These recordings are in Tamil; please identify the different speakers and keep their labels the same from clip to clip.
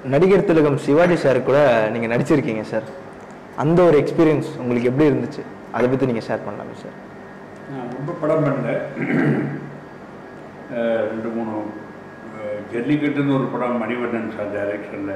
Speaker 1: நடிகர் திலகம் சிவாஜி சார் கூட நீங்கள் நடிச்சிருக்கீங்க சார் அந்த ஒரு எக்ஸ்பீரியன்ஸ் உங்களுக்கு எப்படி இருந்துச்சு அதை பற்றி நீங்கள் ஷேர் பண்ணலாமே சார்
Speaker 2: நான் ரொம்ப படம் பண்ணல அஹ் ரெண்டு மூணு அஹ் ஜல்லிக்கட்டுன்னு ஒரு படம் மணிவண்ணன் சார் டைரக்ஷனில்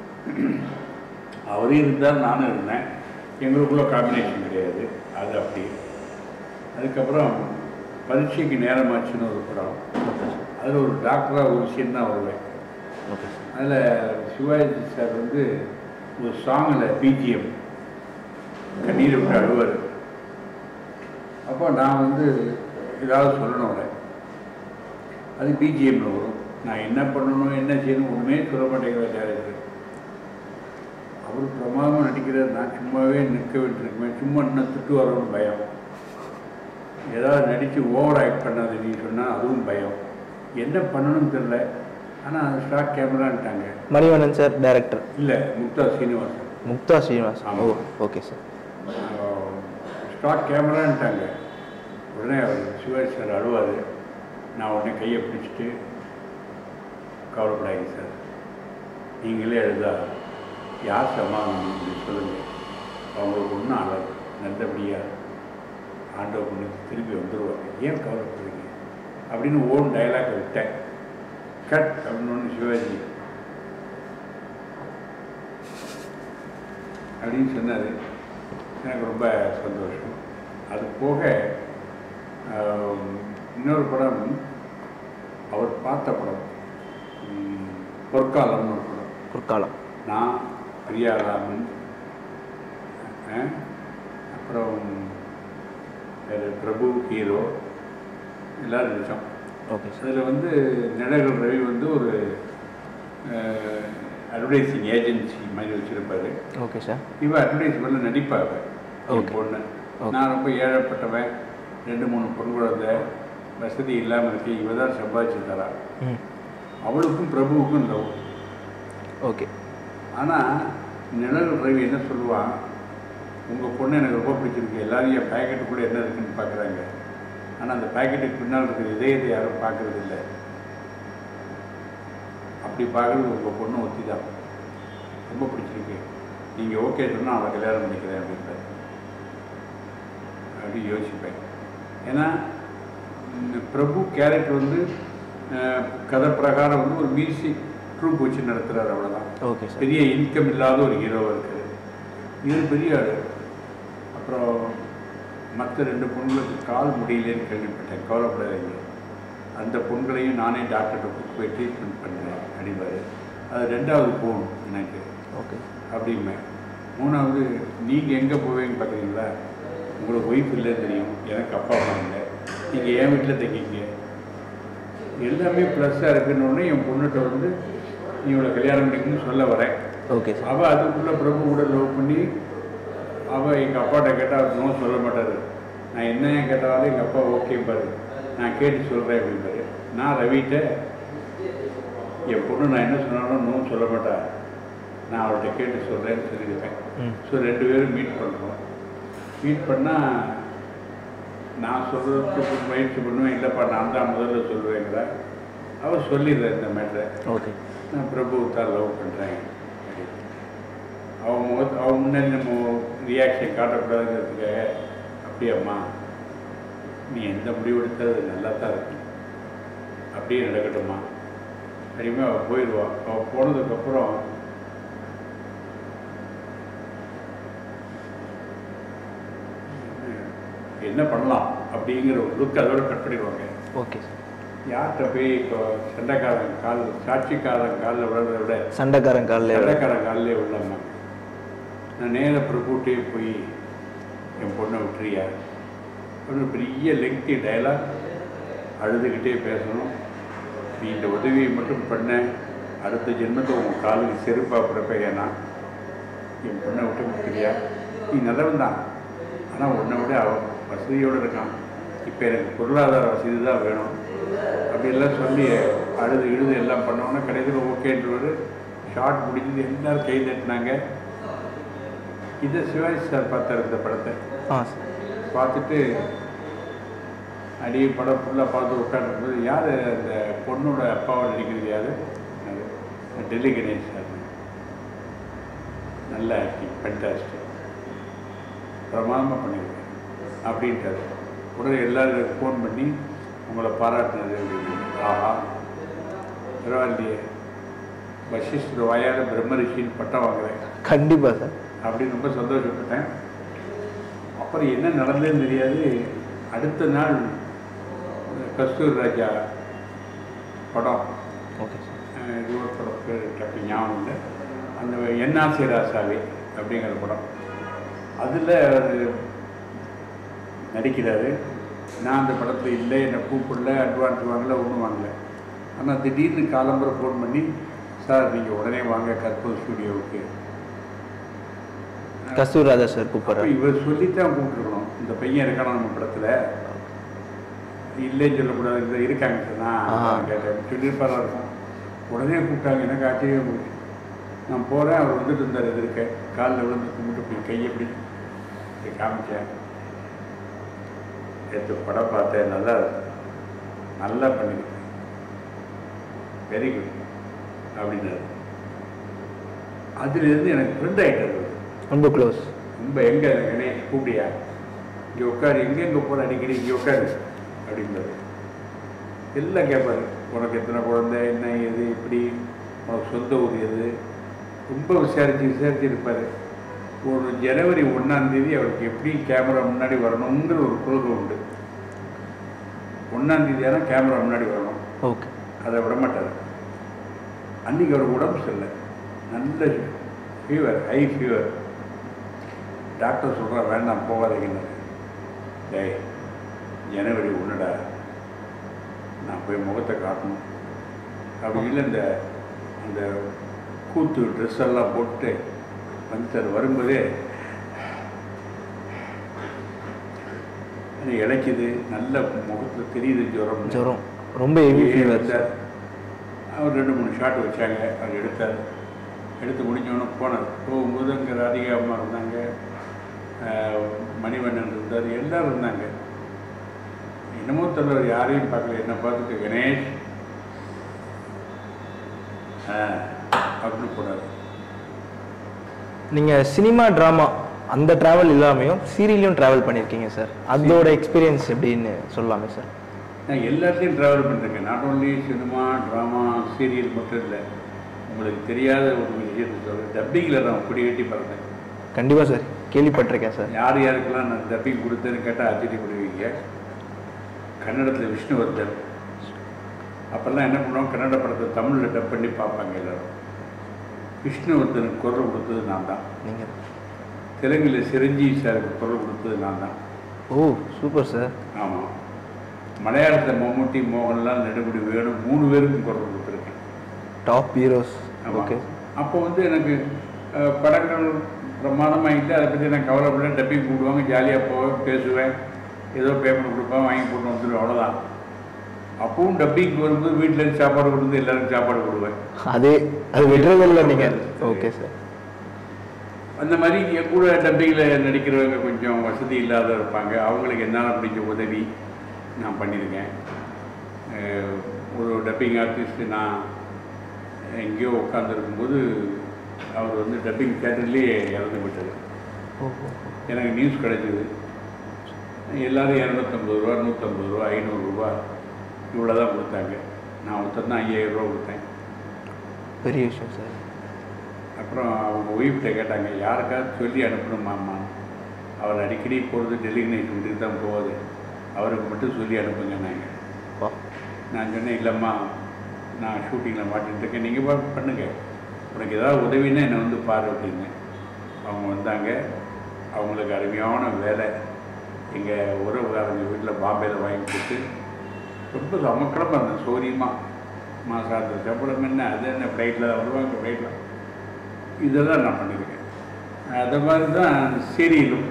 Speaker 2: அவரும் இருந்தார் நானும் இருந்தேன் எங்களுக்குள்ள காம்பினேஷன் கிடையாது அது அப்படி அதுக்கப்புறம் பரீட்சைக்கு நேரமாச்சுன்னு ஒரு படம் அதில் ஒரு டாக்டராக ஒரு சீன் தான் வருவேன்
Speaker 1: ஓகே சார்
Speaker 2: அதில் சிவாஜி சார் வந்து ஒரு சாங்கில் பிஜிஎம் கண்ணீர் விட்டு அழுவார் அப்போ நான் வந்து ஏதாவது சொல்லணும் அவரை அது பிஜிஎம்ல வரும் நான் என்ன பண்ணணும் என்ன செய்யணும் ஒன்றுமே சொல்ல மாட்டேங்கிற டேரக்டர் அவர் பிரமாதமாக நடிக்கிறார் நான் சும்மாவே நிற்க விட்டுருக்குமே சும்மா இன்னும் திட்டு வரணும்னு பயம் ஏதாவது நடித்து ஓவர் ஆக்ட் பண்ணாது நீ சொன்னால் அதுவும் பயம் என்ன பண்ணணும்னு தெரில ஆனால் ஸ்டாக் கேமரான்ட்டாங்க
Speaker 1: மணிவண்ணன் சார் டைரக்டர்
Speaker 2: இல்லை முக்தா சீனிவாசன்
Speaker 1: முக்தா ஸ்ரீனிவாஸ் ஓ
Speaker 2: ஆமாம்.
Speaker 1: ஓகே சார்
Speaker 2: ஸ்டாக் கேமரான்ட்டாங்க உடனே அவர் சிவாஜி சார் அழுவார் நான் உடனே கையை பிடிச்சிட்டு கவலைப்படாதீங்க சார் நீங்களே எழுதா யார் சமாதானம் அப்படின்னு சொல்லுங்கள் அவங்களுக்கு ஒன்றும் ஆகாது நல்லபடியாக ஆண்டவ புண்ணியத்தை திருப்பி வந்துடுவாங்க ஏன் கவலைப்படுறீங்க அப்படின்னு ஓன் டயலாக் விட்டேன் கட் அப்படின்னு ஒன்று சிவாஜி அப்படின்னு சொன்னார் எனக்கு ரொம்ப சந்தோஷம் அது போக ஆம், இன்னொரு படம் அவர் பார்த்த படம் ம், பொற்காலம்னு ஒரு படம்
Speaker 1: குற்காலம்
Speaker 2: நான் பிரியாராமன் அஹ், அப்புறம் வேறு பிரபு ஹீரோ எல்லாரும் நடித்தோம்
Speaker 1: ஓகே சார்
Speaker 2: அதில் வந்து நிழகல் ரவி வந்து ஒரு அட்வர்டைசிங் ஏஜென்சி மாதிரி வச்சுருப்பாரு
Speaker 1: ஓகே சார்
Speaker 2: இவ அட்வர்டைஸ்மெண்ட்டில் நடிப்பாங்க என்
Speaker 1: Okay.
Speaker 2: பொண்ணு
Speaker 1: Okay.
Speaker 2: நான் ரொம்ப ஏழைப்பட்டவன் ரெண்டு மூணு பொன் குழந்தை வசதி இல்லாமல் இருக்கு இவ தான் சம்பாதிச்சு தரா
Speaker 1: ம்
Speaker 2: அவளுக்கும் பிரபுவுக்கும் லவ்
Speaker 1: ஓகே
Speaker 2: ஆனால் நிழல் ரவி என்ன சொல்லுவான் உங்கள் பொண்ணு எனக்கு ரொம்ப பிடிச்சிருக்கு எல்லாரும் என் பேக்கெட்டுக்குள்ளே என்ன இருக்குன்னு பார்க்குறாங்க ஆனால் அந்த பேக்கெட்டுக்கு பின்னால் இருக்கிற இதயத்தை யாரும் பார்க்கறது இல்லை அப்படி பார்க்குறது உங்கள் பொண்ணு ஒத்தி தான் ரொம்ப பிடிச்சிருக்கு நீங்கள் ஓகே சொன்னால் அவளை கல்யாணம் பண்ணிக்கிறேன் அப்படின்றார் அப்படி யோசிப்பேன் ஏன்னா இந்த பிரபு கேரக்டர் வந்து அஹ், கதை பிரகாரம் வந்து ஒரு மியூசிக் ட்ரூப் வச்சு நடத்துகிறார் அவ்வளோதான்
Speaker 1: ஓகே சார்
Speaker 2: பெரிய இன்கம் இல்லாத ஒரு ஹீரோவாக இருக்குது இது பெரிய ஆள் அப்புறம் மற்ற ரெண்டு பொண்களுக்கு கால் முடியலன்னு கேள்விப்பட்டேன் கவலைப்படாதீங்க அந்த பொண்களையும் நானே டாக்டர்கிட்ட கூட்டு போய் ட்ரீட்மெண்ட் பண்ணுறேன் அப்படிம்பாரு அது ரெண்டாவது போன் எனக்கு
Speaker 1: ஓகே
Speaker 2: அப்படிம்பேன் மூணாவது நீங்கள் எங்கே போவீங்கன்னு பார்க்குறீங்களா உங்களுக்கு ஒய்ஃப் இல்லைன்னு தெரியும் எனக்கு அப்பா அம்மா இல்லை நீங்கள் என் வீட்டில் தங்கிங்க எல்லாமே ப்ளஸ்ஸாக இருக்குன்னு உடனே என் பொண்ணுகிட்ட வந்து நீ இவளை கல்யாணம் பண்ணிக்கணும்னு சொல்ல வரேன்
Speaker 1: ஓகே சார்
Speaker 2: அவள் அதுக்குள்ளே பிரபு கூட லவ் பண்ணி அவள் எங்கள் அப்பாட்ட கேட்டால் அவர் நோ சொல்ல மாட்டார் நான் என்ன கேட்டாலும் எங்கள் அப்பா ஓகே பாரு நான் கேட்டு சொல்கிறேன் அப்படின்பாரு நான் ரவிட்ட என் பொண்ணு நான் என்ன சொன்னாலும் நோ சொல்ல மாட்டா நான் அவள்கிட்ட கேட்டு சொல்கிறேன்னு சொல்லியிருப்பேன்
Speaker 1: ம்
Speaker 2: ஸோ ரெண்டு பேரும் மீட் பண்ணுறோம் மீட் பண்ணால் நான் சொல்கிறதுக்கு முயற்சி பண்ணுவேன் இல்லைப்பா நான் தான் முதல்ல சொல்லுவேங்கிற அவள் சொல்லிடுறேன் இந்த மேட்டரை
Speaker 1: ஓகே
Speaker 2: நான் பிரபு தான் லவ் பண்ணுறேன் அவன் முக அவன் முன்னாடி நம்ம ரியாக்ஷன் காட்டக்கூடாதுங்கிறதுக்காக அப்படியாம்மா நீ எந்த முடிவு எடுத்தது நல்லா தான் இருக்கு அப்படியே நடக்கட்டுமா அப்படியுமே அவள் போயிடுவாள் அவள் போனதுக்கப்புறம் என்ன பண்ணலாம் அப்படிங்கிற ஒரு லுக் அதோட கட் பண்ணிடுவாங்க
Speaker 1: ஓகே சார்
Speaker 2: யார்கிட்ட போய் இப்போ சண்டைக்காரன் கால் சாட்சிக்காரன் காலில் விழுறத விட
Speaker 1: சண்டைக்காரன் காலில்
Speaker 2: சண்டைக்காரன் காலிலே விழாம நான் நேர பிரபுட்டே போய் என் பொண்ணை விட்டுறியா ஒரு பெரிய லெங்க்தி டயலாக் அழுதுகிட்டே பேசணும் நீ இந்த உதவியை மட்டும் பண்ண அடுத்த ஜென்மத்தை உன் காலுக்கு செருப்பாக பிறப்பேனா என் பொண்ணை விட்டு விட்டுறியா நீ நல்லவன் தான் ஆனால் உன்னை விட அவன் வசதியோடு இருக்கான் இப்போ எனக்கு பொருளாதார வசதி தான் வேணும் அப்படியெல்லாம் சொல்லி அழுது இழுது எல்லாம் பண்ணோன்னா கடைசியில் ஓகேன்றவர் ஷார்ட் முடிஞ்சது எல்லாரும் கை தட்டினாங்க இதை சிவாஜி சார் பார்த்தார் இந்த படத்தை
Speaker 1: ஆ சார்
Speaker 2: பார்த்துட்டு அடியே படம் ஃபுல்லாக பார்த்து உட்காந்துருக்கும்போது யார் அந்த பொண்ணோட அப்பாவை நடிக்கிறது யார் டெல்லி கணேஷ் சார் நல்ல ஆக்டிங் ஃபென்டாஸ்டிக் பிரமாதமாக பண்ணியிருக்கேன் அப்படின்ட்டாரு உடனே எல்லாரும் ஃபோன் பண்ணி உங்களை பாராட்டினது அப்படின்னு ஆஹா பரவாயில்லையே வசிஷ்டர் வாயாத பிரம்மரிஷின்னு பட்டம் வாங்குறேன்
Speaker 1: கண்டிப்பாக சார்
Speaker 2: அப்படின்னு ரொம்ப சந்தோஷப்பட்டேன் அப்புறம் என்ன நடந்ததுன்னு தெரியாது அடுத்த நாள் கஸ்தூரி ராஜா படம்
Speaker 1: ஓகே சார்
Speaker 2: அஹ் இது ஒரு படம் பேர் டக்கு ஞாபகம் இல்லை அந்த என்னாசி ராசாவே அப்படிங்கிற படம் அதில் நடிக்கிறாரு நான் அந்த படத்தில் இல்லை என்னை கூப்பிடல அட்வான்ஸ் வாங்கல ஒன்றும் வாங்கல ஆனால் திடீர்னு காலம்பரை ஃபோன் பண்ணி சார் நீங்கள் உடனே வாங்க கற்பூர் ஸ்டுடியோவுக்கு
Speaker 1: கஸ்தூர் ராஜா சார்
Speaker 2: அப்போ
Speaker 1: கூப்பிட்றாரு
Speaker 2: இவர் சொல்லித்தான் கூப்பிட்டுருக்கணும் இந்த பையன் இருக்கானா நம்ம படத்தில் இல்லைன்னு சொல்லக்கூடாது இந்த இருக்காங்க சார் நான்
Speaker 1: ஆ.
Speaker 2: அதான் கேட்டேன் சொல்லியிருப்பாரா இருக்கும் உடனே கூப்பிட்டாங்க எனக்கு ஆச்சரியம் போச்சு நான் போகிறேன் அவர் வந்துட்டு இருந்தார் எதிர்க்க காலில் விழுந்து கும்பிட்டு போய் கையை எப்படி இப்படி காமிச்சேன் நேற்று படம் பார்த்தேன் நல்லா இருக்கு. நல்லா பண்ணியிருக்கேன் வெரி குட் அப்படின்னாரு அதுலேருந்து எனக்கு ஃப்ரெண்ட் ஆகிட்டார் அவர்
Speaker 1: ரொம்ப க்ளோஸ்
Speaker 2: ரொம்ப எங்கே கணேஷ் கூப்பிடியா இங்கே உட்காரு எங்கே எங்கே போகிற அடிக்கடி இங்கே உட்காரு அப்படின்றாரு எல்லாம் கேட்பாரு உனக்கு எத்தனை குழந்தை என்ன எது இப்படி உனக்கு சொந்த ஊர் எது ரொம்ப விசாரித்து விசாரிச்சு இருப்பார் ஒரு ஜனவரி ஒன்றாந்தேதி அவருக்கு எப்படி கேமரா முன்னாடி வரணுங்கிற ஒரு கொள்கை உண்டு ஒன்றாந்தேதி ஆனால் கேமரா முன்னாடி வரணும்
Speaker 1: ஓகே
Speaker 2: அதை விட மாட்டார் அன்றைக்கி அவர் உடம்பு சரியில்லை நல்ல ஃபீவர் ஹை ஃபீவர் டாக்டர் சொல்கிறா வேண்டாம் போகாதீங்கன்னாரு டேய் ஜனவரி ஒன்றுடா நான் போய் முகத்தை காட்டணும் அப்படி இல்லை இந்த அந்த கூத்து ட்ரெஸ் எல்லாம் போட்டு வந்துட்டார் வரும்போதே எனக்கு இழைக்குது நல்ல முகத்தில் தெரியுது ஜுரம்
Speaker 1: ஜுரம் ரொம்ப ஹெவி ஃபீவர்
Speaker 2: எடுத்தார் அவர் ரெண்டு மூணு ஷாட் வச்சாங்க அவர் எடுத்தார் எடுத்து முடிஞ்சவொன்னே போனார் போகும்போது அங்கே ராதிகா அம்மா இருந்தாங்க ஆஹ் மணிவண்ணன் இருந்தார் எல்லாரும் இருந்தாங்க என்னமோ தெரியல யாரையும் பார்க்கல என்னை பார்த்துட்டு கணேஷ் ஆ அப்படின்னு போனார்
Speaker 1: நீங்கள் சினிமா ட்ராமா அந்த ட்ராவல் இல்லாமையும் சீரியலையும் ட்ராவல் பண்ணியிருக்கீங்க சார் அதோட எக்ஸ்பீரியன்ஸ் எப்படின்னு சொல்லலாமே சார்
Speaker 2: நான் எல்லாத்தையும் ட்ராவல் பண்ணிருக்கேன் not only cinema drama serial மட்டும் இல்லை உங்களுக்கு தெரியாத ஒரு விஷயத்தை சொல்கிறேன் டப்பிங்கில் நான் குடி கட்டி பறந்தேன்
Speaker 1: கண்டிப்பாக சார் கேள்விப்பட்டிருக்கேன் சார்
Speaker 2: யார் யாருக்கெல்லாம் நான் டப்பிங் கொடுத்தேன்னு கேட்டால் ஆச்சரியப்படுவீங்க கன்னடத்தில் விஷ்ணுவர்தன் அப்போல்லாம் என்ன பண்ணுவோம் கன்னட படத்தை தமிழில் டப் பண்ணி பார்ப்பாங்க எல்லாரும் விஷ்ணுவர்தனுக்கு குரல் கொடுத்தது நான் தான்
Speaker 1: நீங்கள்
Speaker 2: தெலுங்கில் சிரஞ்சீவி சாருக்கு குரல் கொடுத்தது நான் தான்
Speaker 1: ஓ சூப்பர் சார்
Speaker 2: ஆமாம் மலையாளத்தில் மம்முட்டி மோகன்லால் நெடுமுடி வேணும் மூணு பேருக்கும் குரல் கொடுத்துருக்கேன்
Speaker 1: டாப் ஹீரோஸ்
Speaker 2: ஆமாம்
Speaker 1: ஓகே
Speaker 2: அப்போ வந்து எனக்கு அஹ், படங்கள் பிரமாதமாகிட்டு அதை பற்றி நான் கவலைப்பட டப்பிங் கூப்பிடுவாங்க ஜாலியாக போவேன் பேசுவேன் ஏதோ பேமெண்ட் கொடுப்பேன் வாங்கி போட்டு வந்துடுவேன் அவ்வளோதான் அப்பவும் டப்பிங் வரும்போது வீட்டில் இருந்து சாப்பாடு கொடுத்து எல்லாருக்கும் சாப்பாடு கொடுவேன்
Speaker 1: அதே அது விடுறதில்ல நீங்கள் ஓகே சார்
Speaker 2: அந்த மாதிரி என் கூட டப்பிங்கில் நடிக்கிறவங்க கொஞ்சம் வசதி இல்லாத இருப்பாங்க அவங்களுக்கு என்னால் பிடிச்ச உதவி நான் பண்ணியிருக்கேன் அஹ், ஒரு டப்பிங் ஆர்டிஸ்ட் நான் எங்கேயோ உட்காந்துருக்கும்போது அவர் வந்து டப்பிங் தேட்டர்லேயே இறந்து விட்டார்
Speaker 1: ஓ
Speaker 2: எனக்கு நியூஸ் கிடைச்சிது எல்லாரும் இரநூத்தம்பது ரூபா நூற்றம்பது ரூபா ஐநூறுரூவா இவ்வளோ தான் கொடுத்தாங்க நான் ஒருத்தர் தான் ஐயாயிரம் ரூபா கொடுத்தேன்
Speaker 1: பெரிய விஷயம் சார்
Speaker 2: அப்புறம் அவங்க ஒய்ஃப்கிட்ட கேட்டாங்க யாருக்காவது சொல்லி அனுப்பணுமாம்மா அவர் அடிக்கடி போகிறது டெலிகினேஷன் வீட்டுக்கு தான் போகுது அவருக்கு மட்டும் சொல்லி அனுப்புங்க நாங்கள்
Speaker 1: வா
Speaker 2: நான் சொன்னேன் இல்லைம்மா நான் ஷூட்டிங்கில் மாட்டின்னு இருக்கேன் நீங்கள் பா பண்ணுங்க உனக்கு ஏதாவது உதவின்னா என்னை வந்து பாரு அப்படின்னு அவங்க வந்தாங்க அவங்களுக்கு அருமையான வேலை எங்கள் உறவுகாரங்க வீட்டில் பாம்பேயில் வாங்கி கொடுத்து ரொம்ப சமக்கிரமாக இருந்தேன் சௌரியமாக மாசாந்திர சம்பளம் என்ன அது என்ன ஃப்ளைட்டில் வருவாங்க ஃப்ளைட்டில் இதெல்லாம் நான் பண்ணியிருக்கேன் அது மாதிரி தான் சீரியலும்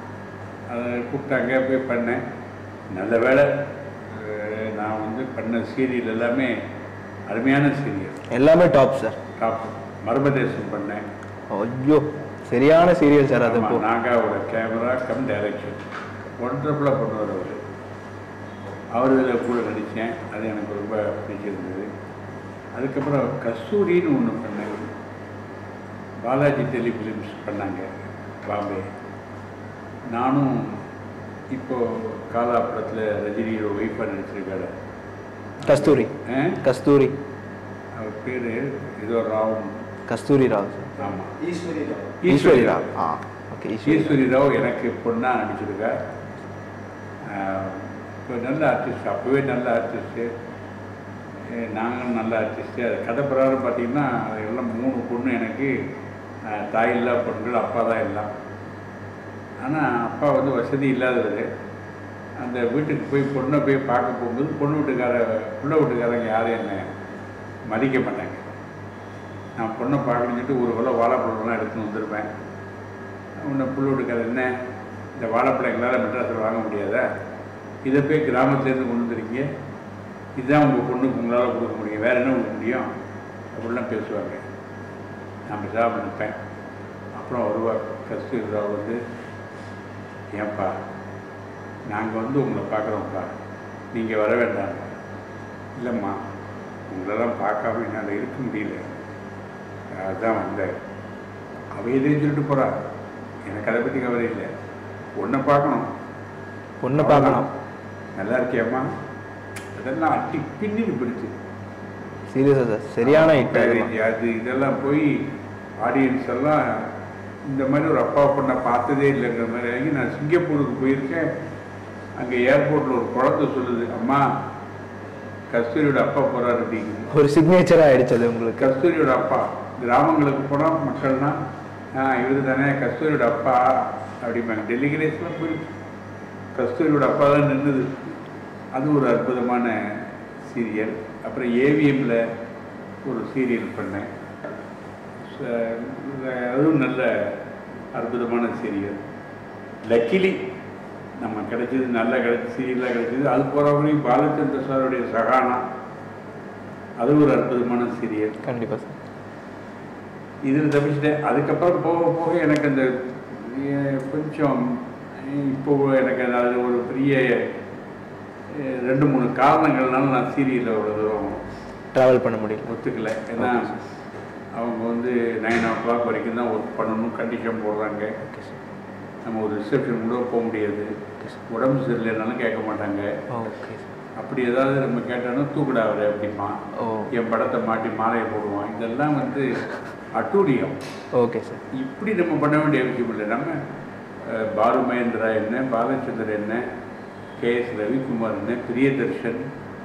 Speaker 2: அதை கூப்பிட்டாங்க போய் பண்ணேன் நல்ல வேலை அஹ் நான் வந்து பண்ண சீரியல் எல்லாமே அருமையான சீரியல்
Speaker 1: எல்லாமே டாப் சார்
Speaker 2: டாப் மர்மதேசம் பண்ணேன்
Speaker 1: ஐயோ சரியான சீரியல் சார் அது
Speaker 2: ஆமா,
Speaker 1: இப்போ
Speaker 2: நாகாவோட கேமரா கம் டைரக்ஷன் ஒன்றரை பண்ணுவார் அவர் அவர் இதில் கூட நடித்தேன் அது எனக்கு ரொம்ப பிடிச்சிருந்தது அதுக்கப்புறம் கஸ்தூரின்னு ஒன்று பண்ணேன் பாலாஜி டெலிஃபிலிம்ஸ் பண்ணாங்க பாம்பே நானும் இப்போ காலா படத்தில் ரஜினியோட ஒய்ஃபாக நடிச்சிருக்காரு
Speaker 1: கஸ்தூரி
Speaker 2: ஆ?
Speaker 1: கஸ்தூரி
Speaker 2: அவர் பேர் ஏதோ ராவ்
Speaker 1: கஸ்தூரி ராவ் சார்
Speaker 2: ஆமாம்
Speaker 3: ஈஸ்வரி ராவ்
Speaker 1: ஈஸ்வரி ராவ் ஆ ஓகே ஈஸ்வரி
Speaker 2: ஈஸ்வரி ராவ் எனக்கு பொண்ணாக நடிச்சிருக்கா ஆஹ் இப்போ நல்ல ஆர்டிஸ்ட் அப்போவே நல்ல ஆர்டிஸ்ட்டு நாங்களும் நல்ல ஆர்டிஸ்ட்டு அது கதை பிரகாரம் பார்த்தீங்கன்னா அது எல்லாம் மூணு பொண்ணு எனக்கு ஆஹ் தாய் இல்லா பொண்ணுகள் அப்பா தான் எல்லாம் ஆனால் அப்பா வந்து வசதி இல்லாதவர் அந்த வீட்டுக்கு போய் பொண்ணை போய் பார்க்க போகும்போது பொண்ணு வீட்டுக்கார புள்ள வீட்டுக்காரங்க யாரும் என்னை மதிக்க மாட்டாங்க நான் பொண்ணை பார்க்கணும்னு சொல்லிட்டு ஒரு வேளை வாழைப்பழம்லாம் எடுத்துன்னு வந்திருப்பேன் உன்னை புள்ள வீட்டுக்காரர் என்ன இந்த வாழைப்பழம் எங்களால் மெட்ராஸில் வாங்க முடியாதா இதை போய் கிராமத்துலேருந்து கொண்டு வந்துருக்கீங்க இதுதான் உங்கள் பொண்ணுக்கு உங்களால் கொடுக்க முடியும் வேறு என்ன கொடுக்க முடியும் அப்படிலாம் பேசுவாங்க நான் பேசாமல் நிற்பேன் அப்புறம் வருவார் கஸ்தூரி ராவ் வந்து ஏன்பா நாங்கள் வந்து உங்களை பார்க்குறோம்ப்பா நீங்கள் வர வேண்டாம் இல்லைம்மா உங்களெல்லாம் பார்க்காம என்னால் இருக்க முடியல அதுதான் வந்தேன் அவ எதையும் சொல்லிட்டு போகிறா எனக்கு அதை பற்றி கவலை இல்லை உன்னை பார்க்கணும்
Speaker 1: பொண்ணை பார்க்கணும்
Speaker 2: நல்லா இருக்கியாம்மா அதெல்லாம் அட்டி பின்னிட்டு போயிடுச்சு
Speaker 1: சீரியஸா சார் சரியான ஹிட்
Speaker 2: அது அது இதெல்லாம் போய் ஆடியன்ஸ் எல்லாம் இந்த மாதிரி ஒரு அப்பா பொண்ணை பார்த்ததே இல்லைங்கிற மாதிரி ஆகி நான் சிங்கப்பூருக்கு போயிருக்கேன் அங்கே ஏர்போர்ட்டில் ஒரு குழந்தை சொல்லுது அம்மா கஸ்தூரியோட அப்பா போகிறாரு அப்படிங்குது
Speaker 1: ஒரு சிக்னேச்சரா ஆயிடுச்சு அது உங்களுக்கு
Speaker 2: கஸ்தூரியோட அப்பா கிராமங்களுக்கு போனால் மக்கள்னா ஆ இவர் தானே கஸ்தூரியோட அப்பா அப்படிம்பாங்க டெல்லிகிரேஸ்லாம் போய் கஸ்தூரியோட அப்பா தான் நின்றுது அது ஒரு அற்புதமான சீரியல் அப்புறம் ஏவிஎம்மில் ஒரு சீரியல் பண்ணேன் ச- அதுவும் நல்ல அற்புதமான சீரியல் லக்கிலி நம்ம கிடைச்சது நல்ல கிடைச்ச சீரியலாக கிடைச்சது அது போகிறவங்களையும் பாலச்சந்திர சாருடைய சகானா அது ஒரு அற்புதமான சீரியல்
Speaker 1: கண்டிப்பா சார்
Speaker 2: இதில் தப்பிச்சிட்டேன் அதுக்கப்புறம் போக போக எனக்கு அந்த அஹ், கொஞ்சம் இப்போ எனக்கு அது ஒரு பெரிய அஹ், ரெண்டு மூணு காரணங்கள்னால நான் சீரியலில் அவ்வளோ தூரம்
Speaker 1: டிராவல் பண்ண முடியல
Speaker 2: ஒத்துக்கல ஏன்னா அவங்க வந்து நைன் ஓ கிளாக் வரைக்கும் தான் ஒர்க் பண்ணணும் கண்டிஷன் போடுறாங்க
Speaker 1: ஓகே சார்
Speaker 2: நம்ம ஒரு ரிசப்ஷன் கூட போக முடியாது உடம்பு சரியில்லைனாலும் கேட்க மாட்டாங்க
Speaker 1: ஓகே சார்
Speaker 2: அப்படி ஏதாவது நம்ம கேட்டோன்னா தூக்குடா அவரை அப்படிம்பான்
Speaker 1: ஓ
Speaker 2: என் படத்தை மாட்டி மாலையை போடுவான் இதெல்லாம் வந்து அட்டூழியம்
Speaker 1: ஓகே சார்
Speaker 2: இப்படி நம்ம பண்ண வேண்டிய அவசியம் இல்லை நம்ம அஹ், பாலு மகேந்திரா என்ன பாலச்சந்தர் என்ன கே எஸ் ரவிக்குமார் என்ன பிரியதர்ஷன்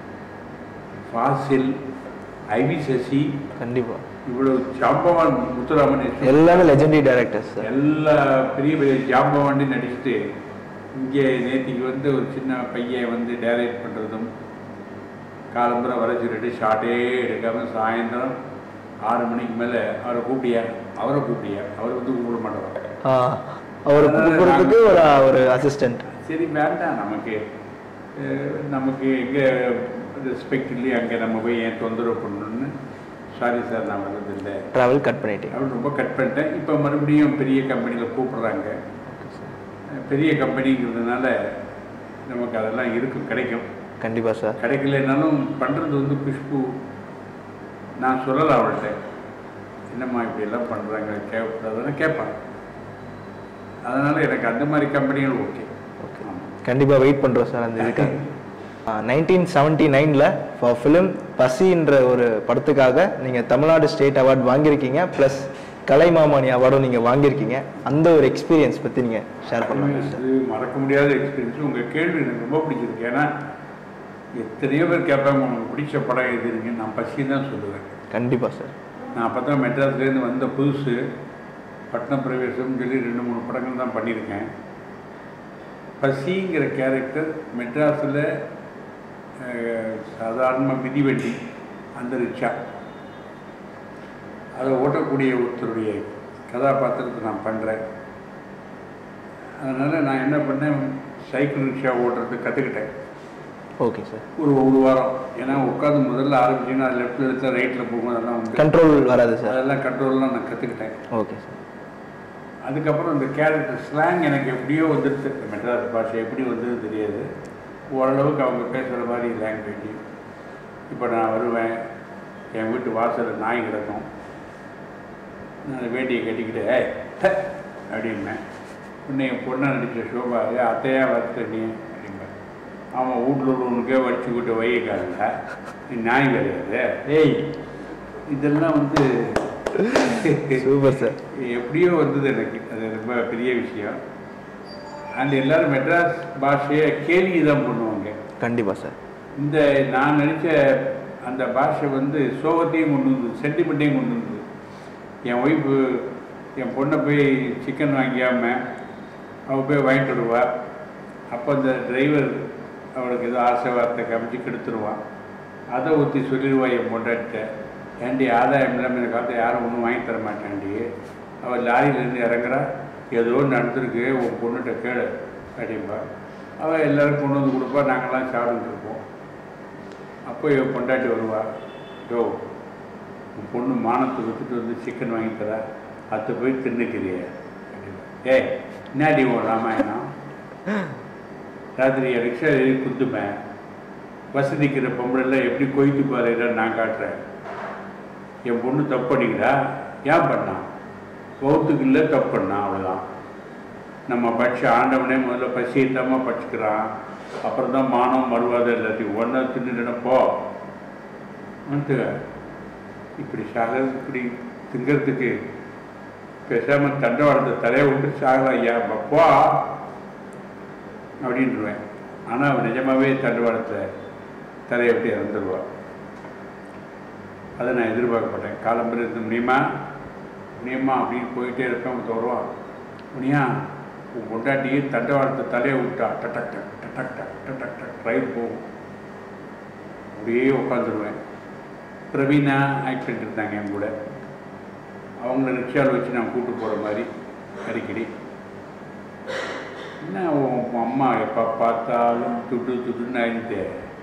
Speaker 2: ஃபாசில் ஐவி சசி
Speaker 1: கண்டிப்பா
Speaker 2: இவ்வளவு ஜாம்பவான் முத்துராமன்
Speaker 1: எல்லாமே லெஜெண்டரி டேரக்டர்ஸ் சார்
Speaker 2: எல்லா பெரிய பெரிய ஜாம்பவாண்டி நடிச்சுட்டு இங்கே நேத்திக்கு வந்து ஒரு சின்ன பையன் வந்து டைரக்ட் பண்ணுறதும் காலம்புரை வர சொல்லிட்டு ஷார்ட்டே எடுக்காமல் சாயந்தரம் ஆறு மணிக்கு மேலே அவரை கூப்பிட்டியா அவரை கூப்பிட்டியா அவரை வந்து கூப்பிட மாட்டாங்க
Speaker 1: ஆ அவர் கூப்பிடுறதுக்கு ஒரு ஒரு அசிஸ்டன்ட்
Speaker 2: சரி வேண்டாம் நமக்கு அஹ், நமக்கு எங்கே ரெஸ்பெக்ட் இல்லையே அங்கே நம்ம போய் ஏன் தொந்தரவு பண்ணணும்னு சாரி சார் நான் வர்றதில்லை
Speaker 1: டிராவல் கட் பண்ணிட்டேன்
Speaker 2: அப்படின்னு ரொம்ப கட் பண்ணிட்டேன் இப்போ மறுபடியும் பெரிய கம்பெனியில் கூப்பிடுறாங்க பெரிய கம்பெனிங்கிறதுனால நமக்கு அதெல்லாம் இருக்கும் கிடைக்கும்
Speaker 1: கண்டிப்பா சார்
Speaker 2: கிடைக்கலனாலும் பண்ணுறது வந்து குஷ்பு நான் சொல்லலாம் அவள்கிட்ட என்னம்மா இப்படி எல்லாம் பண்ணுறாங்க கேட்கக்கூடாதுன்னு கேட்பாங்க அதனால் எனக்கு அந்த மாதிரி கம்பெனிகள் ஓகே
Speaker 1: ஓகே கண்டிப்பா வெயிட் பண்றோம் சார் அந்த இதுக்கு நைன்டீன் செவன்ட்டி நைனில் ஃபார் ஃபிலிம் பசின்ற ஒரு படத்துக்காக நீங்கள் தமிழ்நாடு ஸ்டேட் அவார்ட் வாங்கியிருக்கீங்க ப்ளஸ் கலைமாமணி அவார்டும் நீங்கள் வாங்கியிருக்கீங்க அந்த ஒரு எக்ஸ்பீரியன்ஸ் பற்றி நீங்கள் ஷேர் பண்ணுங்க சார்
Speaker 2: அது மறக்க முடியாத எக்ஸ்பீரியன்ஸ் உங்கள் கேள்வி எனக்கு ரொம்ப பிடிச்சிருக்கு ஏன்னா எத்தனையோ பேர் கேட்பாங்க உங்களுக்கு பிடிச்ச படம் எது இருக்குன்னு நான் பசி தான் சொல்லுவேன்
Speaker 1: கண்டிப்பாக சார்
Speaker 2: நான் அப்போ தான் மெட்ராஸ்லேருந்து வந்த புதுசு பட்னம் பிரவேசம்னு சொல்லி ரெண்டு மூணு படங்கள் தான் பண்ணியிருக்கேன் பசிங்கிற கேரக்டர் மெட்ராஸில் சாதாரண மிதிவண்டி அந்த ரிக்ஷா அதை ஓட்டக்கூடிய ஒருத்தருடைய கதாபாத்திரத்தை நான் பண்ணுறேன் அதனால் நான் என்ன பண்ணேன் சைக்கிள் ரிக்ஷா ஓட்டுறதுக்கு கற்றுக்கிட்டேன்
Speaker 1: ஓகே சார்
Speaker 2: ஒரு ஒரு வாரம் ஏன்னா உட்காந்து முதல்ல ஆரம்பிச்சிங்கன்னா லெஃப்ட்டில் எடுத்தால் ரைட்டில் போகும் அதெல்லாம் வந்து
Speaker 1: கண்ட்ரோல் வராது சார்
Speaker 2: அதெல்லாம் கண்ட்ரோல்லாம் நான் கற்றுக்கிட்டேன்
Speaker 1: ஓகே சார்
Speaker 2: அதுக்கப்புறம் இந்த கேரக்டர் ஸ்லாங் எனக்கு எப்படியோ வந்துடுச்சு மெட்ராஸ் பாஷை எப்படி வந்தது தெரியாது ஓரளவுக்கு அவங்க பேசுகிற மாதிரி லாங்குவேஜ் இப்போ நான் வருவேன் என் வீட்டு வாசலில் நாய் கிடக்கும் நான் அந்த வேட்டியை கட்டிக்கிட்டு "ஏய், ஹே" அப்படின்னேன் உன்னை என் பொண்ணை நடித்த சோபா "ஏய், அத்தையா வறுத்த நீ அப்படிம்பேன் அவன் வீட்டில் உள்ளவனுக்கே வடிச்சு விட்டு வைக்காதுல நீ நாய் கிடையாது ஏய் இதெல்லாம் வந்து
Speaker 1: சூப்பர் சார்
Speaker 2: எப்படியோ வந்தது எனக்கு அது ரொம்ப பெரிய விஷயம் அண்ட் எல்லாரும் மெட்ராஸ் பாஷையை கேலி தான் பண்ணுவாங்க
Speaker 1: கண்டிப்பா சார்
Speaker 2: இந்த நான் நடித்த அந்த பாஷை வந்து சோகத்தையும் கொண்டு வந்தது சென்டிமெண்ட்டையும் கொண்டு வந்தது என் ஒய்ஃபு என் பொண்ணை போய் சிக்கன் வாங்கியாம அவள் போய் வாங்கிட்டு வருவா அப்போ அந்த டிரைவர் அவளுக்கு ஏதோ ஆசை வார்த்தை காமிச்சு கெடுத்துருவான் அதை ஊற்றி சொல்லிடுவா என் பொண்டாட்ட ஏண்டி ஆதாயம் இல்லாமல் இந்த காலத்தை யாரும் ஒன்றும் வாங்கி தர மாட்டாண்டி அவள் லாரியிலேருந்து இறங்குறா ஏதோ நடந்திருக்கு உன் பொண்ணுகிட்ட கேளு அப்படிம்பா அவள் எல்லாரும் கொண்டு வந்து கொடுப்பா நாங்கள்லாம் சாப்பிட்டுட்டு இருப்போம் அப்போ என் பொண்டாட்டி வருவா யோ உன் பொண்ணு மானத்தை விட்டுட்டு வந்து சிக்கன் வாங்கி தரா அத்தை போய் தின்னுக்கிறிய ஏய் என்னாடி உன் ராமாயணம் ராத்திரி ரிக்ஷா ஏறி குத்துப்பேன் வசதிக்கிற பொம்பளைலாம் எப்படி கொய்த்து பாருடா நான் காட்டுறேன் என் பொண்ணு தப்பு பண்ணிக்கிறா ஏன் பண்ணான் பௌத்துக்கு இல்லை தப்பு பண்ணான் அவ்வளோதான் நம்ம படிச்ச ஆண்டவனே முதல்ல பசி இல்லாமல் படிச்சுக்கிறான் அப்புறம் தான் மானம் மறுவாதை எல்லாத்தையும் ஒன்றா தின்னுட்டு போ வந்து இப்படி சாக இப்படி திங்கிறதுக்கு பேசாமல் தண்டவாளத்தை தலையை விட்டு சாகலாம் ஐயா பப்பா அப்படின்ட்டுருவேன் ஆனால் அவன் நிஜமாவே தண்டவாளத்தை தலையை விட்டு இறந்துருவா அதை நான் எதிர்பார்க்கப்பட்டேன் காலம்பரம் இருந்து முடியுமா முடியுமா அப்படின்னு போயிட்டே இருப்பேன் அவன் வருவான் முடியா உன் பொண்டாட்டியே தண்டவாளத்தை தலையை விட்டா டட்டக் டக் டட்டக் டக் டட்டக் டக் ட்ரைவ் போகும் அப்படியே உட்காந்துருவேன் பிரவீனா ஆக்ட் பண்ணிட்டு இருந்தாங்க என் கூட அவங்கள ரிக்ஷாவில் வச்சு நான் கூட்டு போகிற மாதிரி அடிக்கடி என்ன உன் அம்மா எப்போ பார்த்தாலும் துட்டு துட்டுன்னு ஆயிடுதே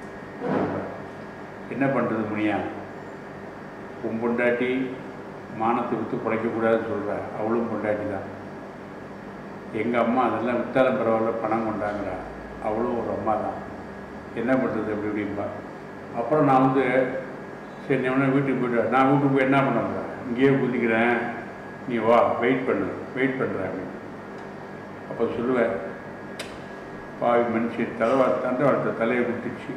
Speaker 2: என்ன பண்ணுறது முடியா உன் பொண்டாட்டி மானத்தை விற்று பிழைக்கக்கூடாதுன்னு சொல்கிறா அவளும் பொண்டாட்டி தான் எங்கள் அம்மா அதெல்லாம் வித்தாலும் பரவாயில்ல பணம் கொண்டாங்கிறா அவளும் ஒரு அம்மா தான் என்ன பண்ணுறது அப்படி இப்படிம்பா அப்புறம் நான் வந்து சரி நீ வேணா வீட்டுக்கு போய்ட்டு நான் வீட்டுக்கு போய் என்ன பண்ண இங்கேயே குதிக்கிறேன் நீ வா வெயிட் பண்ணு வெயிட் பண்ணுறாங்க அப்போ சொல்லுவேன் பாவி மனுஷி தலைவா தண்டவாளத்தை தலையை குத்திச்சு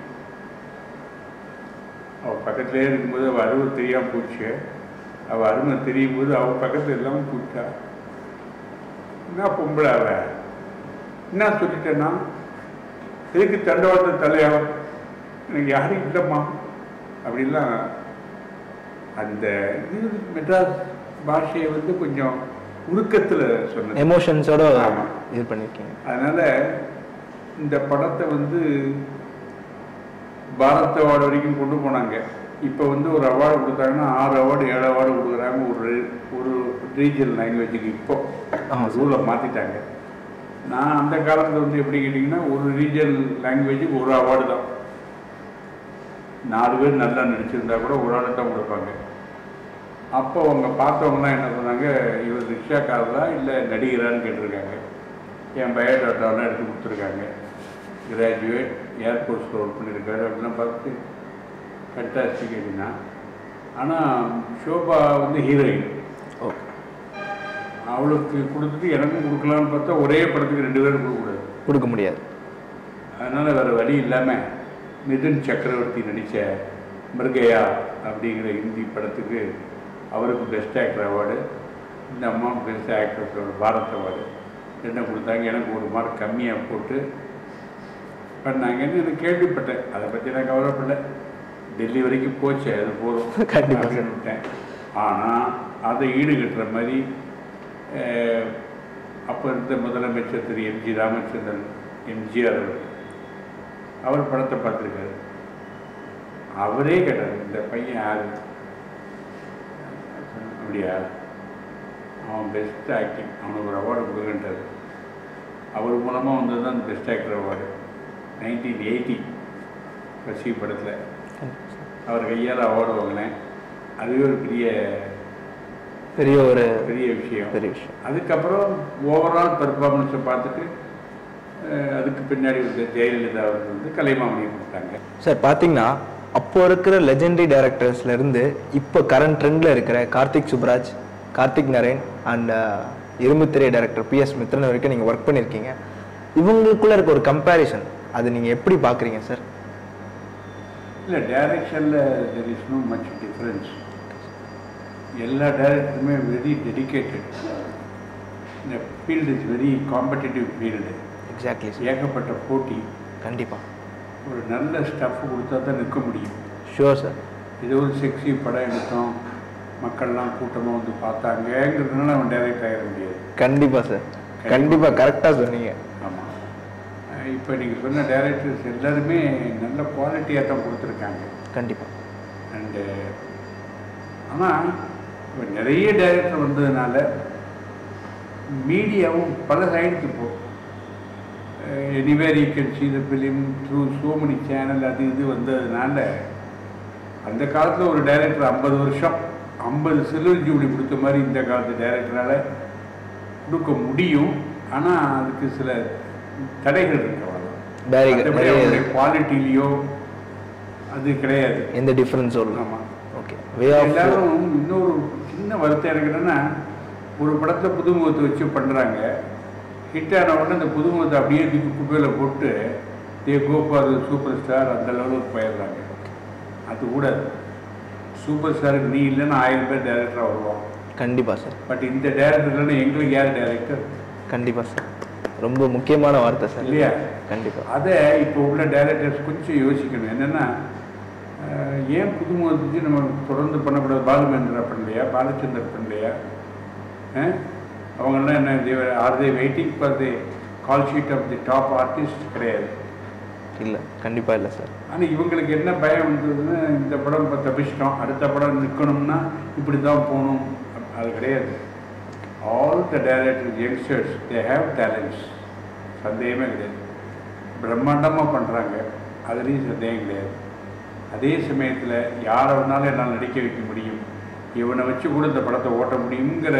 Speaker 2: அவள் பக்கத்துலேயே இருக்கும்போது அவள் அருமை தெரியாமல் போச்சு அவள் அருமை தெரியும் போது அவள் பக்கத்தில் இல்லாமல் போச்சா என்ன பொம்பளை அவ என்ன சொல்லிட்டேன்னா எதுக்கு தண்டவாளத்தை தலையா எனக்கு யாரும் இல்லைம்மா அப்படிலாம் அந்த இது மெட்ராஸ் பாஷையை வந்து கொஞ்சம் உருக்கத்தில் சொன்னது
Speaker 1: எமோஷன்ஸோட
Speaker 2: ஆமா.
Speaker 1: இது பண்ணியிருக்கீங்க
Speaker 2: அதனால் இந்த படத்தை வந்து பாரத் அவார்டு வரைக்கும் கொண்டு போனாங்க இப்போ வந்து ஒரு அவார்டு கொடுத்தாங்கன்னா ஆறு அவார்டு ஏழு அவார்டு கொடுக்குறாங்க ஒரு ஒரு ரீஜனல் லாங்குவேஜுக்கு இப்போ
Speaker 1: ஆமா சார்.
Speaker 2: ரூலை மாற்றிட்டாங்க நான் அந்த காலத்தில் வந்து எப்படி கேட்டிங்கன்னா ஒரு ரீஜனல் லாங்குவேஜுக்கு ஒரு அவார்டு தான் நாலு பேர் நல்லா நடிச்சிருந்தா கூட ஒரு ஆளை தான் கொடுப்பாங்க அப்போ அவங்க பார்த்தவங்கலாம் என்ன சொன்னாங்க இவர் ரிக்ஷாக்காரரா இல்லை நடிகரான்னு கேட்டிருக்காங்க என் பயோடாட்டாவெலாம் எடுத்து கொடுத்துருக்காங்க கிராஜுவேட் ஏர்போர்ட்ஸில் ஒர்க் பண்ணியிருக்காரு அப்படிலாம் பார்த்து ஃபண்டாஸ்டிக் அப்படின்னா ஆனால் ஷோபா வந்து ஹீரோயின்
Speaker 1: ஓகே
Speaker 2: அவளுக்கு கொடுத்துட்டு எனக்கும் கொடுக்கலான்னு பார்த்தா ஒரே படத்துக்கு ரெண்டு பேரும் கொடுக்கக்கூடாது
Speaker 1: கொடுக்க முடியாது
Speaker 2: அதனால் வேறு வழி இல்லாமல் மிதுன் சக்கரவர்த்தி நடித்த மிருகயா அப்படிங்கிற ஹிந்தி படத்துக்கு அவருக்கு பெஸ்ட் ஆக்டர் அவார்டு இந்த அம்மா பெஸ்ட் ஆக்ட்ரஸ் பாரத் அவார்டு என்ன கொடுத்தாங்க எனக்கு ஒரு மார்க் கம்மியாக போட்டு பண்ணாங்கன்னு எனக்கு கேள்விப்பட்டேன் அதை பற்றி நான் கவலைப்படல டெல்லி வரைக்கும் போச்சு அது போதும்
Speaker 1: கண்டிப்பா சார்.
Speaker 2: அப்படின்னு விட்டேன் ஆனால் அதை ஈடுகட்டுற மாதிரி அஹ், அப்போ இருந்த முதலமைச்சர் திரு எம்ஜி ராமச்சந்திரன் எம்ஜிஆர் அவர் அவர் படத்தை பார்த்துருக்காரு அவரே கேட்டார் இந்த பையன் யாரு அப்படியா அவன் பெஸ்ட் ஆக்டிங் அவனுக்கு ஒரு அவார்டு கொடுக்குன்றாரு அவர் மூலமாக வந்தது தான் best actor award nineteen eighty கட்சி படத்தில் அவர் கையால் அவார்டு வாங்கினேன் அதுவே ஒரு பெரிய
Speaker 1: பெரிய ஒரு
Speaker 2: பெரிய விஷயம்
Speaker 1: பெரிய விஷயம்
Speaker 2: அதுக்கப்புறம் ஓவரால் பெர்ஃபார்மன்ஸை பார்த்துட்டு அஹ், அதுக்கு பின்னாடி வந்து ஜெயலலிதா அவர்கள் வந்து கலைமாமணியை கொடுத்தாங்க
Speaker 1: சார் பார்த்தீங்கன்னா அப்போ இருக்கிற லெஜெண்டரி டைரக்டர்ஸ்ல இருந்து இப்போ கரண்ட் ட்ரெண்ட்ல இருக்கிற Karthik Subbaraj Karthik Naren and Irumbu Thirai director P S Mithran வரைக்கும் நீங்கள் ஒர்க் பண்ணியிருக்கீங்க இவங்களுக்குள்ள இருக்க ஒரு கம்பேரிசன் அது நீங்கள் எப்படி பார்க்குறீங்க சார்
Speaker 2: இல்லை டைரக்ஷனில் there is no much difference எல்லா டைரக்டருமே வெரி டெடிக்கேட்டட் இந்த field is very competitive field
Speaker 1: exactly sir
Speaker 2: ஏகப்பட்ட போட்டி
Speaker 1: கண்டிப்பாக
Speaker 2: ஒரு நல்ல ஸ்டஃப் கொடுத்தா தான் நிற்க முடியும்
Speaker 1: ஷுவர் சார்
Speaker 2: இது ஒரு செக்ஸி படம் எடுத்தோம் மக்கள்லாம் கூட்டமாக வந்து பார்த்தாங்கங்கிறதுனால அவன் டைரக்ட் ஆகிட முடியாது
Speaker 1: கண்டிப்பாக சார் கண்டிப்பாக கரெக்டாக சொன்னீங்க
Speaker 2: ஆமாம் இப்போ நீங்கள் சொன்ன டைரக்டர்ஸ் எல்லாருமே நல்ல குவாலிட்டியாக தான் கொடுத்துருக்காங்க
Speaker 1: கண்டிப்பாக
Speaker 2: அண்டு ஆனால் இப்போ நிறைய டைரக்டர் வந்ததுனால மீடியாவும் பல சைடுக்கு இப்போ anywhere you can see the film through so many channel அது இது வந்ததுனால அந்த காலத்தில் ஒரு டைரக்டர் ஐம்பது வருஷம் ஐம்பது சில்வர் ஜூப்ளி கொடுத்த மாதிரி இந்த காலத்து டைரக்டரால் கொடுக்க முடியும் ஆனால் அதுக்கு சில தடைகள் இருக்கு அவ்வளவுதான்.
Speaker 1: Very good.
Speaker 2: மற்றபடி
Speaker 1: நிறைய-
Speaker 2: அவங்களுடைய குவாலிட்டிலேயோ அது கிடையாது
Speaker 1: எந்த டிஃப்ரென்ஸ் சொல்லலாம்
Speaker 2: ஆமாம்
Speaker 1: ஓகே வே ஆஃப்
Speaker 2: எல்லாரும் இன்னொரு சின்ன வருத்தம் எனக்கு என்னன்னா ஒரு படத்தை புதுமுகத்தை வச்சு பண்ணுறாங்க ஹிட் ஆன உடனே அந்த புதுமுகத்தை அப்படியே தூக்கி குப்பையில் போட்டு they go for super star அந்த லெவலுக்கு போயிடுறாங்க அது கூட சூப்பர் ஸ்டாருக்கு நீ இல்லைன்னா ஆயிரம் பேர் டேரக்டராக வருவான்
Speaker 1: கண்டிப்பாக சார்
Speaker 2: பட் இந்த டேரக்டர் இல்லைன்னா எங்களுக்கு யார் டேரக்டர்
Speaker 1: கண்டிப்பாக சார் ரொம்ப முக்கியமான வார்த்தை சார்
Speaker 2: இல்லையா
Speaker 1: கண்டிப்பாக
Speaker 2: அதை இப்போ உள்ள டைரக்டர்ஸ் கொஞ்சம் யோசிக்கணும் என்னென்னா அஹ், ஏன் புதுமுகத்துக்கு நம்ம தொடர்ந்து பண்ணக்கூடாது பாலுமேந்திரா பண்ணலையா பாலச்சந்தர் பண்ணலையா அஹ்? அவங்கெல்லாம் என்ன are they waiting for the call sheet of the top artist கிடையாது
Speaker 1: இல்லை கண்டிப்பாக இல்லை சார்
Speaker 2: ஆனால் இவங்களுக்கு என்ன பயம் வந்ததுன்னா இந்த படம் இப்போ தப்பிச்சிட்டோம் அடுத்த படம் நிற்கணும்னா இப்படி தான் போகணும் அப்~ அது கிடையாது all the directors youngsters they have talents சந்தேகமே கிடையாது பிரம்மாண்டமாக பண்ணுறாங்க அதுலேயும் சந்தேகம் கிடையாது அதே சமயத்தில் யாரை வேணாலும் என்னால் நடிக்க வைக்க முடியும் இவனை வச்சு கூட இந்த படத்தை ஓட்ட முடியுங்கிற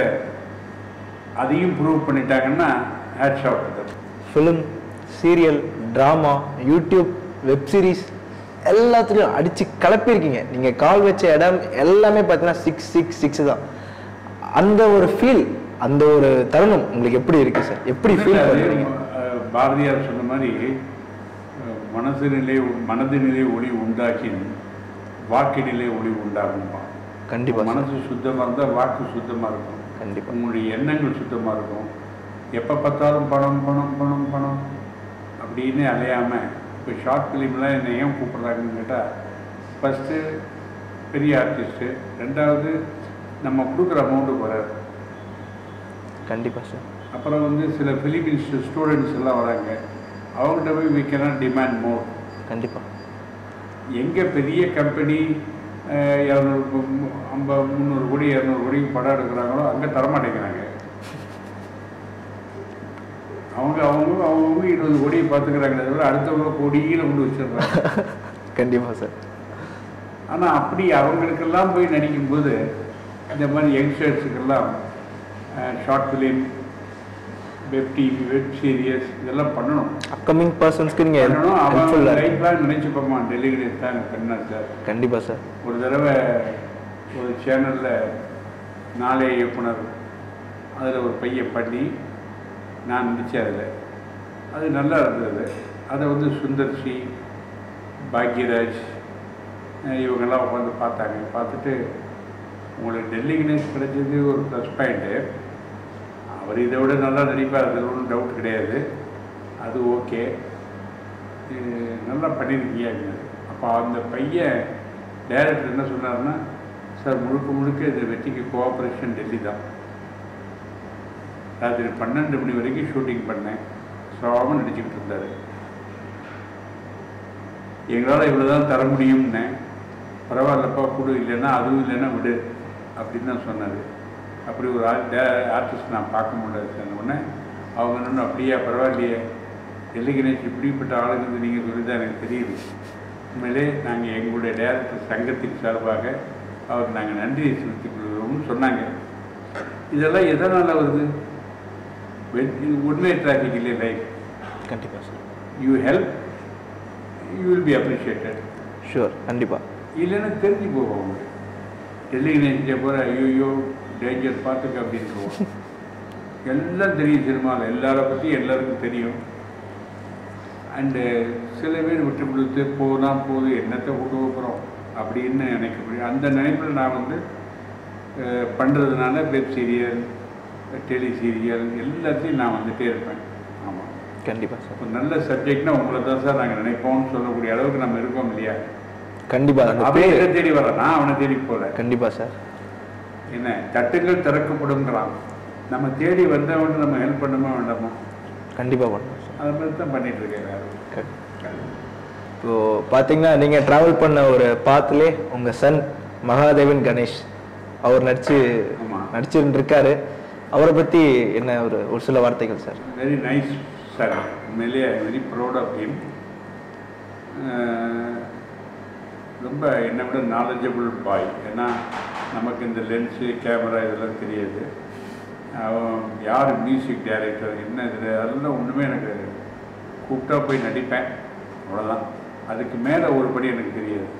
Speaker 2: அதையும் ப்ரூவ் பண்ணிட்டாங்கன்னா hats off
Speaker 1: film serial drama YouTube web series எல்லாத்துலேயும் அடித்து கலப்பியிருக்கீங்க நீங்கள் கால் வச்ச இடம் எல்லாமே பார்த்தீங்கன்னா சிக்ஸ் சிக்ஸ் சிக்ஸ் தான் அந்த ஒரு ஃபீல் அந்த ஒரு தருணம் உங்களுக்கு எப்படி இருக்கு சார் எப்படி ஃபீல்
Speaker 2: அது,
Speaker 1: பண்ணுறீங்க
Speaker 2: அஹ், பாரதியார் சொன்ன மாதிரி அஹ், மனசு நிலை மனது நிலை ஒளி உண்டாக்கின் வாக்கு நிலை ஒளி உண்டாகும்பா
Speaker 1: கண்டிப்பா சார்.
Speaker 2: மனசு சுத்தமாக இருந்தால் வாக்கு சுத்தமாக இருக்கும்
Speaker 1: கண்டிப்பா
Speaker 2: உங்களுடைய எண்ணங்கள் சுத்தமாக இருக்கும் எப்போ பார்த்தாலும் பணம் பணம் பணம் பணம் அப்படின்னு அலையாமல் இப்போ ஷார்ட் ஃபிலிம்லாம் என்னை ஏன் கூப்பிட்றாங்கன்னு கேட்டால் ஃபஸ்ட்டு பெரிய ஆர்டிஸ்ட்டு ரெண்டாவது நம்ம கொடுக்குற அமௌண்ட்டுக்கு வராது
Speaker 1: கண்டிப்பா சார்
Speaker 2: அப்புறம் வந்து சில ஃபிலிம் இன்ஸ்டியூட் ஸ்டூடெண்ட்ஸ் எல்லாம் வராங்க அவங்ககிட்ட போய் we cannot டிமாண்ட் மோர்
Speaker 1: கண்டிப்பா
Speaker 2: எங்கே பெரிய கம்பெனி இரநூறு ஐம்பது முந்நூறு கோடி இரநூறு கோடிக்கு படம் எடுக்கிறாங்களோ அங்கே தரமாட்டேங்கிறாங்க அவங்க அவங்க அவங்கவுங்க இருபது கோடியை பார்த்துக்கிறாங்களே தவிர அடுத்தவங்க கோடியில் கொண்டு வச்சிடுறாங்க
Speaker 1: கண்டிப்பா சார்
Speaker 2: ஆனால் அப்படி அவங்களுக்கெல்லாம் போய் நடிக்கும்போது இந்த மாதிரி யங்ஸ்டர்ஸுக்கெல்லாம் short film web TV web series இதெல்லாம் பண்ணணும்
Speaker 1: அப்கமிங் பர்சன்ஸ்க்கு நீங்கள்
Speaker 2: பண்ணணும் அவன்
Speaker 1: ஹெல்ப்ஃபுல்லாக இருக்கு
Speaker 2: லைஃப்லாம் நினச்சிப்போமா டெலிவரி தான் எனக்கு பண்ணார் சார்
Speaker 1: கண்டிப்பா சார்
Speaker 2: ஒரு தடவை ஒரு சேனலில் நாளைய இயக்குனர் அதில் ஒரு பையன் பண்ணி நான் நடித்தேன் அதில் அது நல்லா இருந்தது அதை வந்து சுந்தர்சி பாக்யராஜ் அஹ் இவங்கெல்லாம் உட்காந்து பார்த்தாங்க பார்த்துட்டு உங்களுக்கு டெல்லி கணேஷ் கிடைச்சது ஒரு ப்ளஸ் பாயிண்ட்டு அவர் இதை விட நல்லா நடிப்பார் அதில் ஒன்றும் டவுட் கிடையாது அது ஓகே நல்லா பண்ணியிருக்கீங்க அப்படின்னாரு. அப்போ அந்த பையன் டைரக்டர் என்ன சொன்னார்னா சார் முழுக்க முழுக்க இந்த வெற்றிக்கு கோஆப்ரேஷன் டெல்லி தான் ராத்திரி பன்னெண்டு மணி வரைக்கும் ஷூட்டிங் பண்ணேன் சோகமாக நடிச்சுக்கிட்டு இருந்தார் எங்களால் இவ்வளோ தான் தர முடியும்னு பரவாயில்லப்பா கொடு இல்லைன்னா அதுவும் இல்லைன்னா விடு அப்படின்னு தான் சொன்னார் அப்படி ஒரு ஆர்டிஸ்ட் நான் பார்க்க முடியாது சார் உடனே அவங்க இன்னும் அப்படியே பரவாயில்லையே டெல்லி கணேஷ் இப்படிப்பட்ட ஆளுங்கிறது நீங்கள் சொல்லி தான் எனக்கு தெரியுது உண்மையிலே நாங்கள் எங்களுடைய டேரக்டர் சங்கத்தின் சார்பாக அவர் நாங்கள் நன்றியை செலுத்திக் கொள்கிறோம்னு சொன்னாங்க இதெல்லாம் எதனால் வருது வெ- இது உண்மை டிராஃபிக் இல்லையே லைஃப்
Speaker 1: கண்டிப்பா sir
Speaker 2: you help you will be appreciated
Speaker 1: sure கண்டிப்பா
Speaker 2: இல்லைன்னா தெரிஞ்சு போகும் உங்களுக்கு டெல்லி கணேஷ் போகிற ஐயோ டேஞ்சர் பார்த்துக்க அப்படின்றோம் எல்லாம் தெரியும் சினிமாவில் எல்லாரை பற்றி எல்லாருக்கும் தெரியும் அண்டு சில பேர் விட்டு கொடுத்து போனால் போகுது என்னத்தை விட்டு போகிறோம் அப்படின்னு நினைக்க முடியும் அந்த நினைப்பில் நான் வந்து பண்ணுறதுனால வெப் சீரியல் டெலி சீரியல் எல்லாத்தையும் நான் வந்துட்டே இருப்பேன் ஆமாம்
Speaker 1: கண்டிப்பா சார்
Speaker 2: ஒரு நல்ல சப்ஜெக்ட்னா உங்களை தான் சார் நாங்கள் நினைப்போம்னு சொல்லக்கூடிய அளவுக்கு நம்ம இருக்கோம் இல்லையா
Speaker 1: கண்டிப்பா அந்த
Speaker 2: அவன்
Speaker 1: பேர்
Speaker 2: எதை தேடி வரான் நான் அவனை தேடி போகல
Speaker 1: கண்டிப்பா சார்
Speaker 2: என்ன தட்டுகள் திறக்கப்படுங்கிறான் நம்ம தேடி வந்தவன் நம்ம ஹெல்ப் பண்ணுமா வேண்டாமா
Speaker 1: கண்டிப்பா பண்ணுவோம் சார்
Speaker 2: அது மாதிரி தான் பண்ணிட்டு இருக்கேன் எல்லாரும்.
Speaker 1: கண்டி- இப்போ பார்த்தீங்கன்னா நீங்கள் ட்ராவல் பண்ண ஒரு பாத்துலே உங்கள் சன் மகாதேவன் கணேஷ் அவர் நடிச்சு
Speaker 2: ஆமா.
Speaker 1: நடிச்சிருந்திருக்காரு அவரை பற்றி என்ன ஒரு ஒரு சில வார்த்தைகள் சார்
Speaker 2: வெரி நைஸ் சார் உண்மையிலேயே வெரி ப்ரௌட் ஆஃப் ஹிம் ரொம்ப என்னை விட நாலேஜபிள் பாய் ஏன்னா நமக்கு இந்த லென்ஸு கேமரா இதெல்லாம் தெரியாது அவன் யார் மியூசிக் டைரக்டர் என்ன இது அதெல்லாம் ஒன்றுமே எனக்கு கூப்பிட்டா போய் நடிப்பேன் அவ்வளோதான் அதுக்கு மேலே ஒரு படி எனக்கு தெரியாது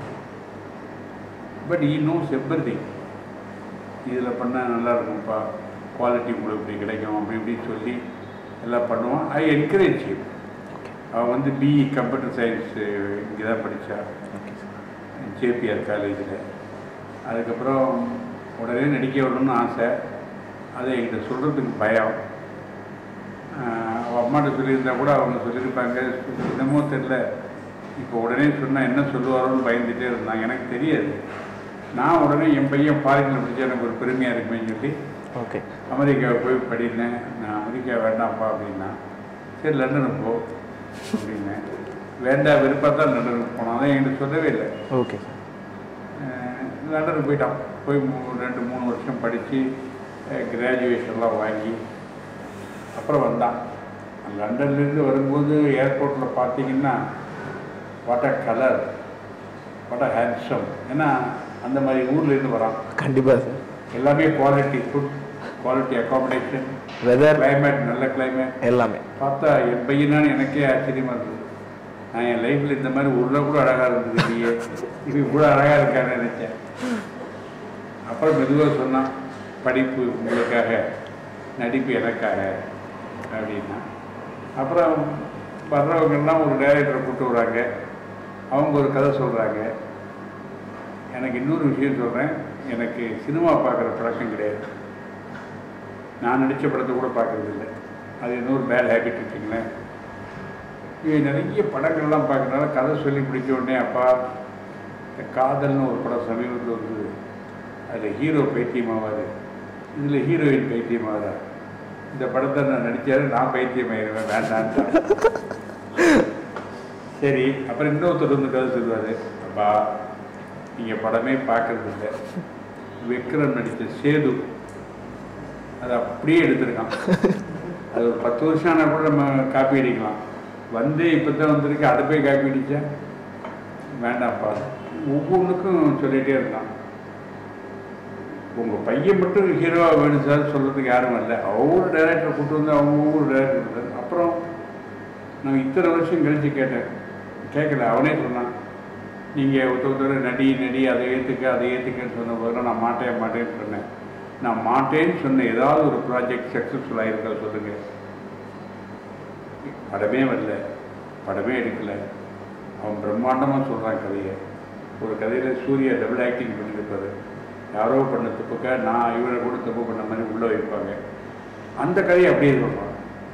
Speaker 2: பட் ஈ நோஸ் எவ்ரிதிங் இதில் பண்ணால் நல்லா இருக்கும்ப்பா குவாலிட்டி உங்களுக்கு இப்படி கிடைக்கும் அப்படி இப்படின்னு சொல்லி எல்லாம் பண்ணுவான் ஐ என்கரேஜ் ஹிம் அவன் வந்து பிஇ கம்ப்யூட்டர் சயின்ஸ் இங்கே தான் படித்தா
Speaker 1: ஓகே சார்
Speaker 2: ஜேபிஆர் காலேஜில் அதுக்கப்புறம் உடனே நடிக்க வரணும்னு ஆசை அதை என்கிட்ட சொல்கிறதுக்கு பயம் ஆஹ் அவள் அம்மாட்ட சொல்லியிருந்தா கூட அவங்க சொல்லியிருப்பாங்க என்னமோ தெரில இப்போ உடனே சொன்னால் என்ன சொல்லுவாரோன்னு பயந்துட்டே இருந்தாங்க எனக்கு தெரியாது நான் உடனே என் பையன் ஃபாரினில் படித்தா எனக்கு ஒரு பெருமையாக இருக்குமேன்னு சொல்லி
Speaker 1: ஓகே
Speaker 2: அமெரிக்காவை போய் படினேன் நான் அமெரிக்கா வேண்டாம்ப்பா அப்படின்னா சரி லண்டனுக்கு போ அப்படின்னேன் வேண்டாம் விருப்பத்தான் லண்டனுக்கு போனான் அதான் என்கிட்ட சொல்லவே இல்லை
Speaker 1: ஓகே சார்
Speaker 2: அஹ் லண்டனுக்கு போயிட்டான் போய் மூ- ரெண்டு மூணு வருஷம் படித்து கிராஜுவேஷன்லாம் வாங்கி அப்புறம் வந்தான் லண்டன்லேருந்து வரும்போது ஏர்போர்ட்டில் பார்த்தீங்கன்னா what a colour what a handsome ஏன்னா அந்த மாதிரி ஊர்லேருந்து வரான்
Speaker 1: கண்டிப்பாக சார்
Speaker 2: எல்லாமே quality food quality accommodation
Speaker 1: weather
Speaker 2: climate நல்ல கிளைமேட்
Speaker 1: எல்லாமே
Speaker 2: பார்த்தா என் பையனான்னு எனக்கே ஆச்சரியமா இருந்தது நான் என் லைஃப்பில் இந்த மாதிரி உள்ள கூட அழகாக இருந்தது இல்லையே இது இவ்வளோ அழகாக இருக்கான்னு நினச்சேன் அப்புறம் மெதுவாக சொன்னான் படிப்பு உங்களுக்காக நடிப்பு எனக்காக அப்படின்னா அப்புறம் வர்றவங்கெல்லாம் ஒரு டைரக்டரை கூப்பிட்டு வராங்க அவங்க ஒரு கதை சொல்கிறாங்க எனக்கு இன்னொரு விஷயம் சொல்கிறேன் எனக்கு சினிமா பார்க்குற பழக்கம் கிடையாது நான் நடித்த படத்தை கூட பார்க்கறது இல்லை அது இன்னொரு பேட் ஹேபிட் இருக்குங்களேன் இது நிறைய படங்கள்லாம் பார்க்கறதுனால கதை சொல்லி பிடிச்ச உடனே அப்பா இந்த காதல்னு ஒரு படம் சமீபத்தில் வந்து அதில் ஹீரோ பைத்தியமாவார் இதில் ஹீரோயின் பைத்தியமாவாரா இந்த படத்தை நான் நடித்தாரு நான் பைத்தியமாயிருவேன் வேண்டான்ட்டான் சரி அப்புறம் இன்னொருத்தர் வந்து கதை சொல்லுவார் அப்பா நீங்கள் படமே பார்க்கறது இல்லை விக்ரம் நடித்த சேது அதை அப்படியே எடுத்திருக்கான் அது ஒரு பத்து வருஷம் ஆனால் கூட நம்ம காப்பி அடிக்கலாம் வந்து இப்போ தான் வந்திருக்கு அதை போய் காப்பி அடித்தா வேண்டாம்ப்பா ஒவ்வொன்றுக்கும் சொல்லிகிட்டே இருந்தான் உங்கள் பையன் மட்டும் ஹீரோவாக வேணும் சார் சொல்கிறதுக்கு யாரும் இல்லை ஒவ்வொரு டைரக்டரை கூட்டு வந்து அவங்க ஒவ்வொரு டைரக்டர் அப்புறம் நான் இத்தனை வருஷம் கழித்து கேட்டேன் கேட்கல அவனே சொன்னான் நீங்கள் ஒருத்தர் நடி நடி அதை ஏற்றுக்க அதை ஏற்றுக்கன்னு சொன்ன போதெல்லாம் நான் மாட்டேன் மாட்டேன்னு சொன்னேன் நான் மாட்டேன்னு சொன்ன ஏதாவது ஒரு ப்ராஜெக்ட் சக்ஸஸ்ஃபுல்லாக இருக்கா சொல்லுங்கள் படமே வரல படமே எடுக்கல அவன் பிரம்மாண்டமாக சொல்கிறான் கதையை ஒரு கதையில் சூர்யா டபுள் ஆக்டிங் பண்ணியிருப்பாரு யாரோ பண்ண தப்புக்க நான் இவரை கூட தப்பு பண்ண மாதிரி உள்ளே வைப்பாங்க அந்த கதையை அப்படியே சொல்கிறான்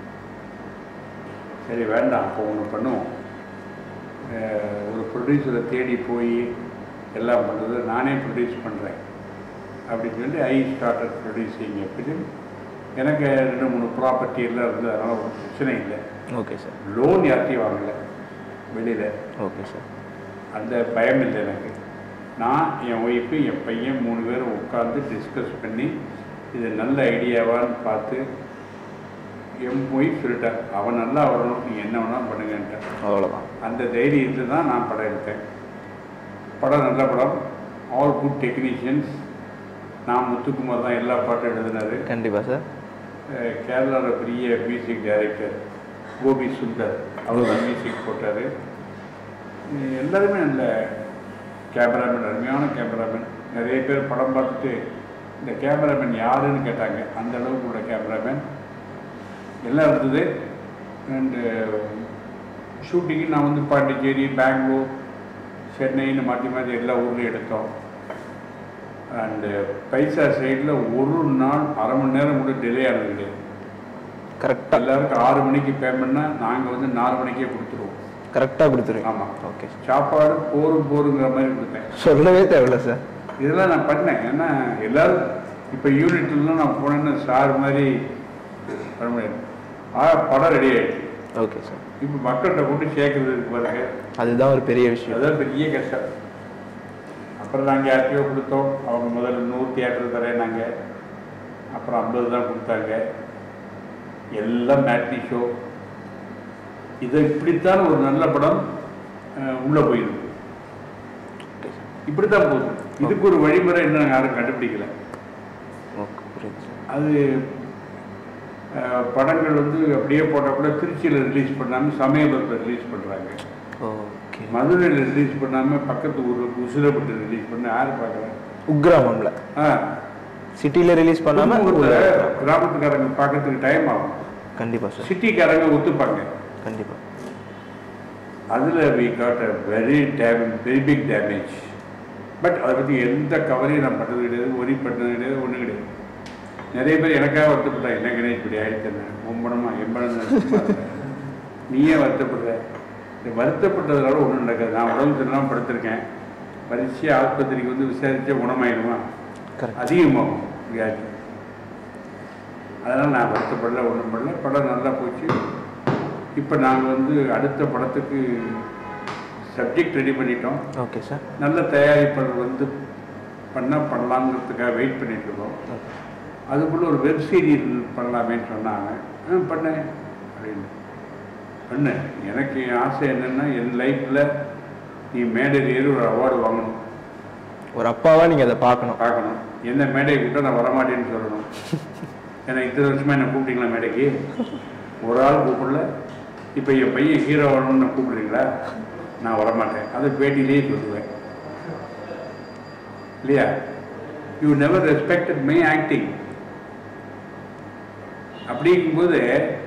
Speaker 2: சரி வேண்டாம் அப்போ ஒன்று பண்ணுவோம் அஹ் ஒரு ப்ரொடியூசரை தேடி போய் எல்லாம் பண்ணுறது நானே ப்ரொடியூஸ் பண்ணுறேன் அப்படின்னு சொல்லி ஐ ஸ்டார்டட் ப்ரொடியூசிங் ஃபிலிம் எனக்கு ரெண்டு மூணு ப்ராப்பர்ட்டி எல்லாம் இருந்தது அதனால் ஒரு பிரச்சனை இல்லை
Speaker 1: ஓகே சார்
Speaker 2: லோன் யார்ட்டையும் வாங்கலை வெளியில்
Speaker 1: ஓகே சார்
Speaker 2: அந்த பயம் இல்லை எனக்கு நான் என் ஒய்ஃபு என் பையன் மூணு பேரும் உட்காந்து டிஸ்கஸ் பண்ணி இது நல்ல ஐடியாவான்னு பார்த்து என் ஒய்ஃப் சொல்லிட்டேன் அவன் நல்லா வரணும் நீ என்ன வேணாலும் பண்ணுங்கன்ட்டேன்
Speaker 1: அவ்வளோதான்
Speaker 2: அந்த தைரியத்தில் தான் நான் படம் எடுத்தேன் படம் நல்ல படம் ஆல் குட் டெக்னீஷியன்ஸ் நான் முத்துக்குமார் தான் எல்லா பாட்டும் எழுதினாரு
Speaker 1: கண்டிப்பாக சார்
Speaker 2: கேரளாவில் பெரிய மியூசிக் டைரக்டர் கோபி சுந்தர் அவர் தான் மியூசிக் போட்டார் எல்லாருமே நல்ல கேமராமேன் அருமையான கேமராமேன் நிறைய பேர் படம் பார்த்துட்டு இந்த கேமராமேன் யாருன்னு கேட்டாங்க அந்த அளவுக்கு உள்ள கேமராமேன் எல்லாம் இருந்தது அண்டு ஷூட்டிங்கு நான் வந்து பாண்டிச்சேரி பெங்களூர் சென்னைன்னு மாற்றி மாற்றி எல்லா ஊர்லேயும் எடுத்தோம் அண்டு பைசா சைடில் ஒரு நாள் அரை மணி நேரம் கூட டிலே ஆனது கிடையாது
Speaker 1: கரெக்டாக
Speaker 2: எல்லாருக்கும் ஆறு மணிக்கு பேமெண்ட்னா நாங்கள் வந்து நாலு மணிக்கே கொடுத்துருவோம்
Speaker 1: கரெக்டாக கொடுத்துருவீங்க
Speaker 2: ஆமாம்
Speaker 1: ஓகே
Speaker 2: சாப்பாடு போரும் போருங்கிற மாதிரி கொடுத்தேன்
Speaker 1: சொல்லவே தேவையில்ல சார்
Speaker 2: இதெல்லாம் நான் பண்ணேன் ஏன்னா எல்லாரும் இப்போ யூனிட்லாம் நான் போனேன்னு சார் மாதிரி பண்ண முடியாது ஆ படம் ரெடி ஆயிடுச்சு
Speaker 1: ஓகே சார்
Speaker 2: இப்போ மக்கள்கிட்ட கொண்டு சேர்க்கறது இருக்கு பாருங்க
Speaker 1: அதுதான் ஒரு பெரிய விஷயம்
Speaker 2: அதான் பெரிய கஷ்டம் அப்புறம் நாங்கள் யார்கிட்டயோ கொடுத்தோம் அவங்க முதல்ல நூறு தியேட்டர் தரேன் நாங்கள் அப்புறம் ஐம்பது தான் கொடுத்தாங்க எல்லாம் மேட்னி ஷோ இதை இப்படித்தான் ஒரு நல்ல படம் அஹ், உள்ள போயிருக்கு இப்படித்தான் போகுது இதுக்கு ஒரு வழிமுறை இன்னும் யாரும் கண்டுபிடிக்கல
Speaker 1: ஓகே புரியுது சார்
Speaker 2: அது அஹ், படங்கள் வந்து அப்படியே போட்டால் கூட திருச்சியில் ரிலீஸ் பண்ணாமல் சமயபுரத்தில் ரிலீஸ் பண்ணுறாங்க
Speaker 1: ஓகே
Speaker 2: மதுரையில் ரிலீஸ் பண்ணாமல் பக்கத்து ஊருக்கு உசிலப்பட்டு ரிலீஸ் பண்ண யார் பார்க்குறேன்
Speaker 1: உக்ராமம்ல
Speaker 2: ஆ
Speaker 1: சிட்டியில் ரிலீஸ் பண்ணாமல்
Speaker 2: புதுமுகத்தில் கிராமத்துக்காரங்க பார்க்கறதுக்கு டைம் ஆகும்
Speaker 1: கண்டிப்பாக சார்
Speaker 2: சிட்டிக்காரங்க ஒத்துப்பாங்க
Speaker 1: கண்டிப்பாக
Speaker 2: அதில் we got a very damage very big damage but அதை பற்றி எந்த கவலையும் நான் பண்ணது கிடையாது ஒரி பண்ணது கிடையாது ஒன்றும் கிடையாது நிறைய பேர் எனக்காக வருத்தப்பட்டா என்ன கணேஷ் இப்படி ஆயிடுச்சுன்னு ஒம்பணமா எம்பனம் நீயே வருத்தப்படுற இந்த வருத்தப்பட்டதுனால ஒன்றும் நடக்காது நான் உடம்பு சரியில்லாமல் படுத்திருக்கேன் பரிசு ஆஸ்பத்திரிக்கு வந்து விசாரிச்சா குணமாயிடுமா
Speaker 1: கரெக்ட்
Speaker 2: அதிகமாகும் வியாதி அதனால் நான் வருத்தப்படல ஒன்றும் பண்ணல படம் நல்லா போச்சு இப்போ நாங்கள் வந்து அடுத்த படத்துக்கு சப்ஜெக்ட் ரெடி பண்ணிட்டோம்
Speaker 1: ஓகே சார்
Speaker 2: நல்ல தயாரிப்பாளர் வந்து பண்ணால் பண்ணலாங்கிறதுக்காக வெயிட் பண்ணிட்டு இருக்கோம் அதுக்குள்ளே ஒரு வெப் சீரியல் பண்ணலாமேன்னு சொன்னாங்க ஆ பண்ணேன் அப்படின்னு பண்ணேன் எனக்கு ஆசை என்னென்னா என் லைஃப்பில் நீ மேடையில் ஏறி ஒரு அவார்டு வாங்கணும்
Speaker 1: ஒரு அப்பாவா நீங்கள் அதை பார்க்கணும்
Speaker 2: பார்க்கணும் என்ன மேடை கூப்பிட்டா நான் வரமாட்டேன்னு சொல்லணும் ஏன்னா இத்தனை வருஷமா என்ன கூப்பிட்டீங்களா மேடைக்கு ஒரு ஆள் கூப்பிடல இப்போ என் பையன் ஹீரோ வரணும்னு கூப்பிடுறீங்களா நான் வரமாட்டேன் அதை பேட்டிலேயே சொல்லுவேன் இல்லையா you never respected my acting அப்படிங்கும்போது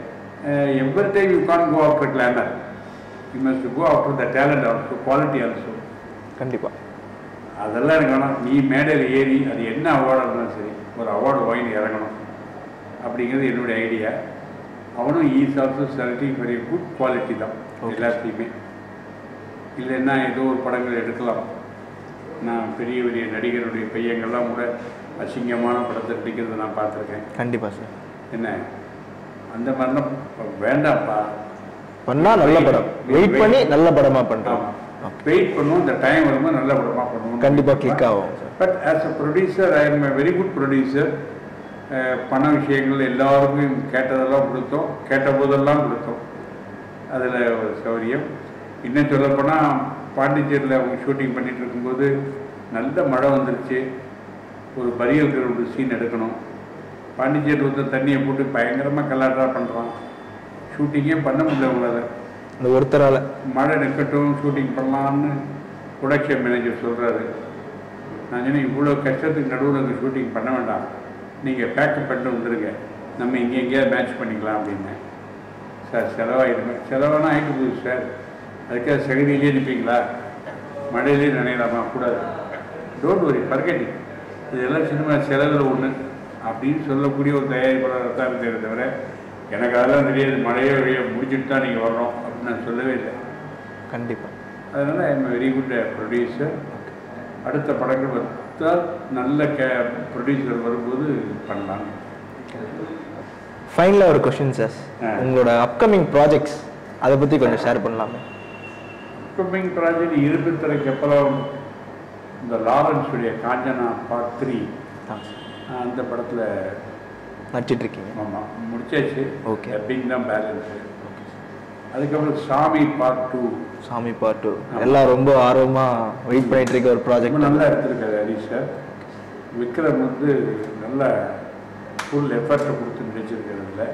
Speaker 2: every time you can go after glamour you must go after the talent also quality also
Speaker 1: கண்டிப்பாக
Speaker 2: அதெல்லாம் எனக்கு வேணாம் நீ மேடையில் ஏறி அது என்ன அவார்டாக இருந்தாலும் சரி ஒரு அவார்டு வாங்கி இறங்கணும் அப்படிங்கிறது என்னுடைய ஐடியா அவனும் is also selecting very good quality தான்
Speaker 1: Okay.
Speaker 2: எல்லாத்தையுமே இல்லைன்னா ஏதோ ஒரு படங்கள் எடுக்கலாம் நான் பெரிய பெரிய நடிகருடைய பையங்கள்லாம் கூட அசிங்கமான படத்தை நடிக்கிறத நான் பார்த்துருக்கேன்
Speaker 1: கண்டிப்பாக சார்
Speaker 2: என்ன அந்த மாதிரிலாம் வேண்டாம்ப்பா
Speaker 1: பண்ணால் நல்ல படம் வெயிட் பண்ணி நல்ல படமாக பண்ணுறோம்
Speaker 2: வெயிட் பண்ணுவோம் இந்த டைம் வரும்போது நல்ல படமாக பண்ணுவோம்
Speaker 1: கண்டிப்பாக கிளிக் ஆகும் sir
Speaker 2: but as a producer I am very good producer பண விஷயங்கள் எல்லாருக்கும் கேட்டதெல்லாம் கொடுத்தோம் கேட்ட போதெல்லாம் கொடுத்தோம் அதில் ஒரு சௌரியம் இன்னும் சொல்லப்போனால் பாண்டிச்சேரியில் அவங்க ஷூட்டிங் பண்ணிட்டு இருக்கும்போது நல்ல மழை வந்துருச்சு ஒரு பரியல் கிரவுண்டு சீன் எடுக்கணும் பாண்டிச்சேரி வந்து தண்ணியை போட்டு பயங்கரமாக கல்லாட்டா பண்ணுறான் ஷூட்டிங்கே பண்ண முடியல அவங்களால
Speaker 1: இந்த ஒருத்தரால்
Speaker 2: மழை நிற்கட்டும் ஷூட்டிங் பண்ணலாம்னு ப்ரொடக்ஷன் மேனேஜர் சொல்கிறாரு நான் சொன்னேன் இவ்வளோ கஷ்டத்துக்கு நடுவில் இந்த ஷூட்டிங் பண்ண வேண்டாம் நீங்கள் பேக்கப் பண்ணிட்டு வந்துருங்க நம்ம இங்கே எங்கேயாவது மேட்ச் பண்ணிக்கலாம் அப்படின்னேன் சார் செலவாயிடுமே செலவானா ஆகிட்டு போகுது சார் அதுக்காக சகதியிலே நிற்பீங்களா மழையிலே நினைக்கலாமா கூடாது டோன்ட் வரி பர்கெட்டி இதெல்லாம் சினிமா செலவில் ஒன்று அப்படின்னு சொல்லக்கூடிய ஒரு தயாரிப்பாளர் தான் இருந்தே தவிர எனக்கு அதெல்லாம் தெரியாது மழையோ வெய்யோ முடிச்சுட்டு தான் நீங்கள் வரணும் அப்படின்னு நான் சொல்லவே இல்லை
Speaker 1: கண்டிப்பாக
Speaker 2: அதனால் I am very good producer அடுத்த படங்கள் வந்தால் நல்ல கே ப்ரொடியூசர் வரும்போது பண்ணலாம்
Speaker 1: ஃபைனலாக ஒரு கொஷின் சார்
Speaker 2: ஆ.
Speaker 1: உங்களோட அப்கமிங் ப்ராஜெக்ட்ஸ் அதை பற்றி கொஞ்சம் ஷேர் பண்ணலாமே
Speaker 2: அப்கமிங் ப்ராஜெக்ட் இருபத்தரைக்கு அப்புறம் இந்த லாரன்ஸுடைய காஞ்சனா பார்ட் த்ரீ
Speaker 1: ஆ
Speaker 2: அந்த படத்தில்
Speaker 1: நடிச்சிட்டு இருக்கீங்க
Speaker 2: ஆமாம் முடிச்சாச்சு
Speaker 1: Okay.
Speaker 2: டப்பிங் தான் பேலன்ஸு அதுக்கப்புறம் சாமி பார்ட் டூ
Speaker 1: சாமி பாட்டு எல்லாம் ரொம்ப ஆர்வமாக வெயிட் பண்ணிட்டு இருக்க ஒரு
Speaker 2: ரொம்ப
Speaker 1: ப்ராஜெக்ட்
Speaker 2: நல்லா எடுத்திருக்காரு ஹரிஷ் சார் விக்ரம் வந்து நல்ல ஃபுல் எஃபர்ட்டை கொடுத்து நடிச்சிருக்கிறதுல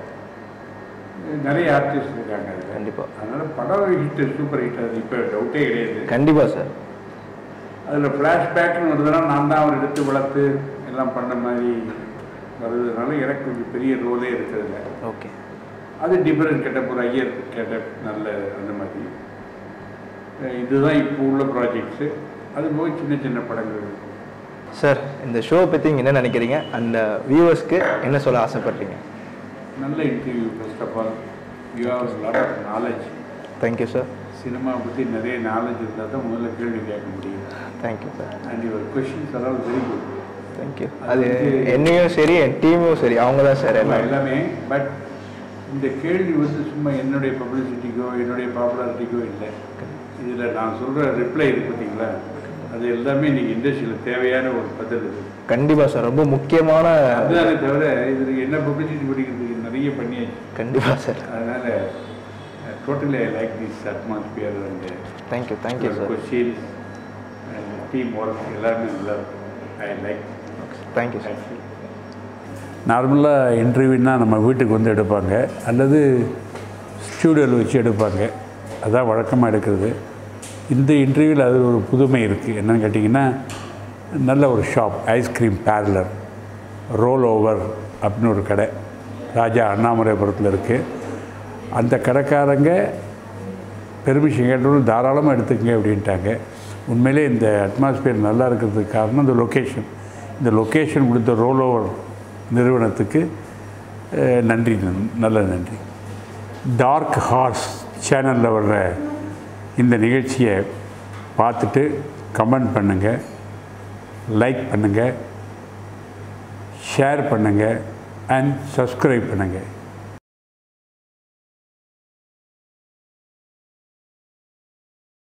Speaker 2: நிறைய ஆர்டிஸ்ட் இருக்காங்க அதில்
Speaker 1: கண்டிப்பா.
Speaker 2: அதனால் படம் ஹிட் சூப்பர் ஹிட் அது இப்போ டவுட்டே கிடையாது
Speaker 1: கண்டிப்பாக சார்
Speaker 2: அதில் ஃப்ளாஷ்பேக்னு வருதுன்னா நான் தான் அவர் எடுத்து வளர்த்து எல்லாம் எல்லாம் பண்ண மாதிரி வர்றதுனால எனக்கு கொஞ்சம் பெரிய ரோலே இருக்கிறதில்ல
Speaker 1: ஓகே
Speaker 2: அது டிஃபரெண்ட் கேட்ட ஒரு ஐயர் கேட்ட நல்ல அந்த மாதிரி அஹ் இதுதான் இப்போ உள்ள ப்ராஜெக்ட்ஸு அது போய் சின்ன சின்ன படங்கள்
Speaker 1: சார் இந்த ஷோ பற்றி நீங்கள் என்ன நினைக்கிறீங்க அந்த வியூவர்ஸ்க்கு என்ன சொல்ல ஆசைப்படுறீங்க
Speaker 2: நல்ல interview first of all you have lot of knowledge
Speaker 1: thank you sir
Speaker 2: cinema பற்றி நிறைய நாலேஜ் இருந்தால் தான் முதல்ல கேள்வி கேட்க முடியும்
Speaker 1: thank you sir
Speaker 2: and your questions are very good
Speaker 1: thank you
Speaker 2: அது
Speaker 1: அது
Speaker 2: வந்து-
Speaker 1: என்னையும் சரி என் டீமும் சரி அவங்க தான் சார் எல்லாம்
Speaker 2: எல்லாமே பட் இந்த கேள்வி வந்து சும்மா என்னுடைய பப்ளிசிட்டிக்கோ என்னுடைய பாப்புலாரிட்டிக்கோ இல்லை இதில் நான் சொல்கிற ரிப்ளை இருக்கு பார்த்தீங்களா அது எல்லாமே நீங்கள் இண்டஸ்ட்ரியில் தேவையான ஒரு பதில் இது
Speaker 1: கண்டிப்பாக சார் ரொம்ப முக்கியமான
Speaker 2: அதுதானே தவிர இதில் என்ன பப்ளிசிட்டி படிக்கிறதுக்கு நிறைய பண்ணியாச்சு
Speaker 1: கண்டிப்பாக சார்
Speaker 2: அதனால் totally I like this atmosphere and
Speaker 1: thank you thank you sir
Speaker 2: questions and team work எல்லாமே நல்லா ஐ லைக்
Speaker 1: தேங்க்யூ சார்
Speaker 2: நார்மலாக இன்டர்வியூனா நம்ம வீட்டுக்கு வந்து எடுப்பாங்க அல்லது ஸ்டூடியோவில் வச்சு எடுப்பாங்க அதான் வழக்கமாக எடுக்கிறது இந்த இன்டர்வியூவில் அது ஒரு புதுமை இருக்குது என்னன்னு கேட்டிங்கன்னா நல்ல ஒரு shop ice cream parlour roll over அப்படின்னு ஒரு கடை ராஜா அண்ணாமலைபுரத்தில் இருக்குது அந்த கடைக்காரங்க பெர்மிஷன் கேட்டவங்க தாராளமாக எடுத்துக்கங்க அப்படின்ட்டாங்க உண்மையிலே இந்த அட்மாஸ்பியர் நல்லா இருக்கிறதுக்கு காரணம் இந்த லொக்கேஷன் இந்த லொக்கேஷன் கொடுத்த ரோல் ஓவர் நிறுவனத்துக்கு அஹ், நன்றி நன்- நல்ல நன்றி டார்க் ஹார்ஸ் சேனலில் வர்ற இந்த நிகழ்ச்சியை பார்த்துட்டு கமெண்ட் பண்ணுங்கள் லைக் பண்ணுங்கள் ஷேர் பண்ணுங்கள் அண்ட் சப்ஸ்கிரைப் பண்ணுங்கள்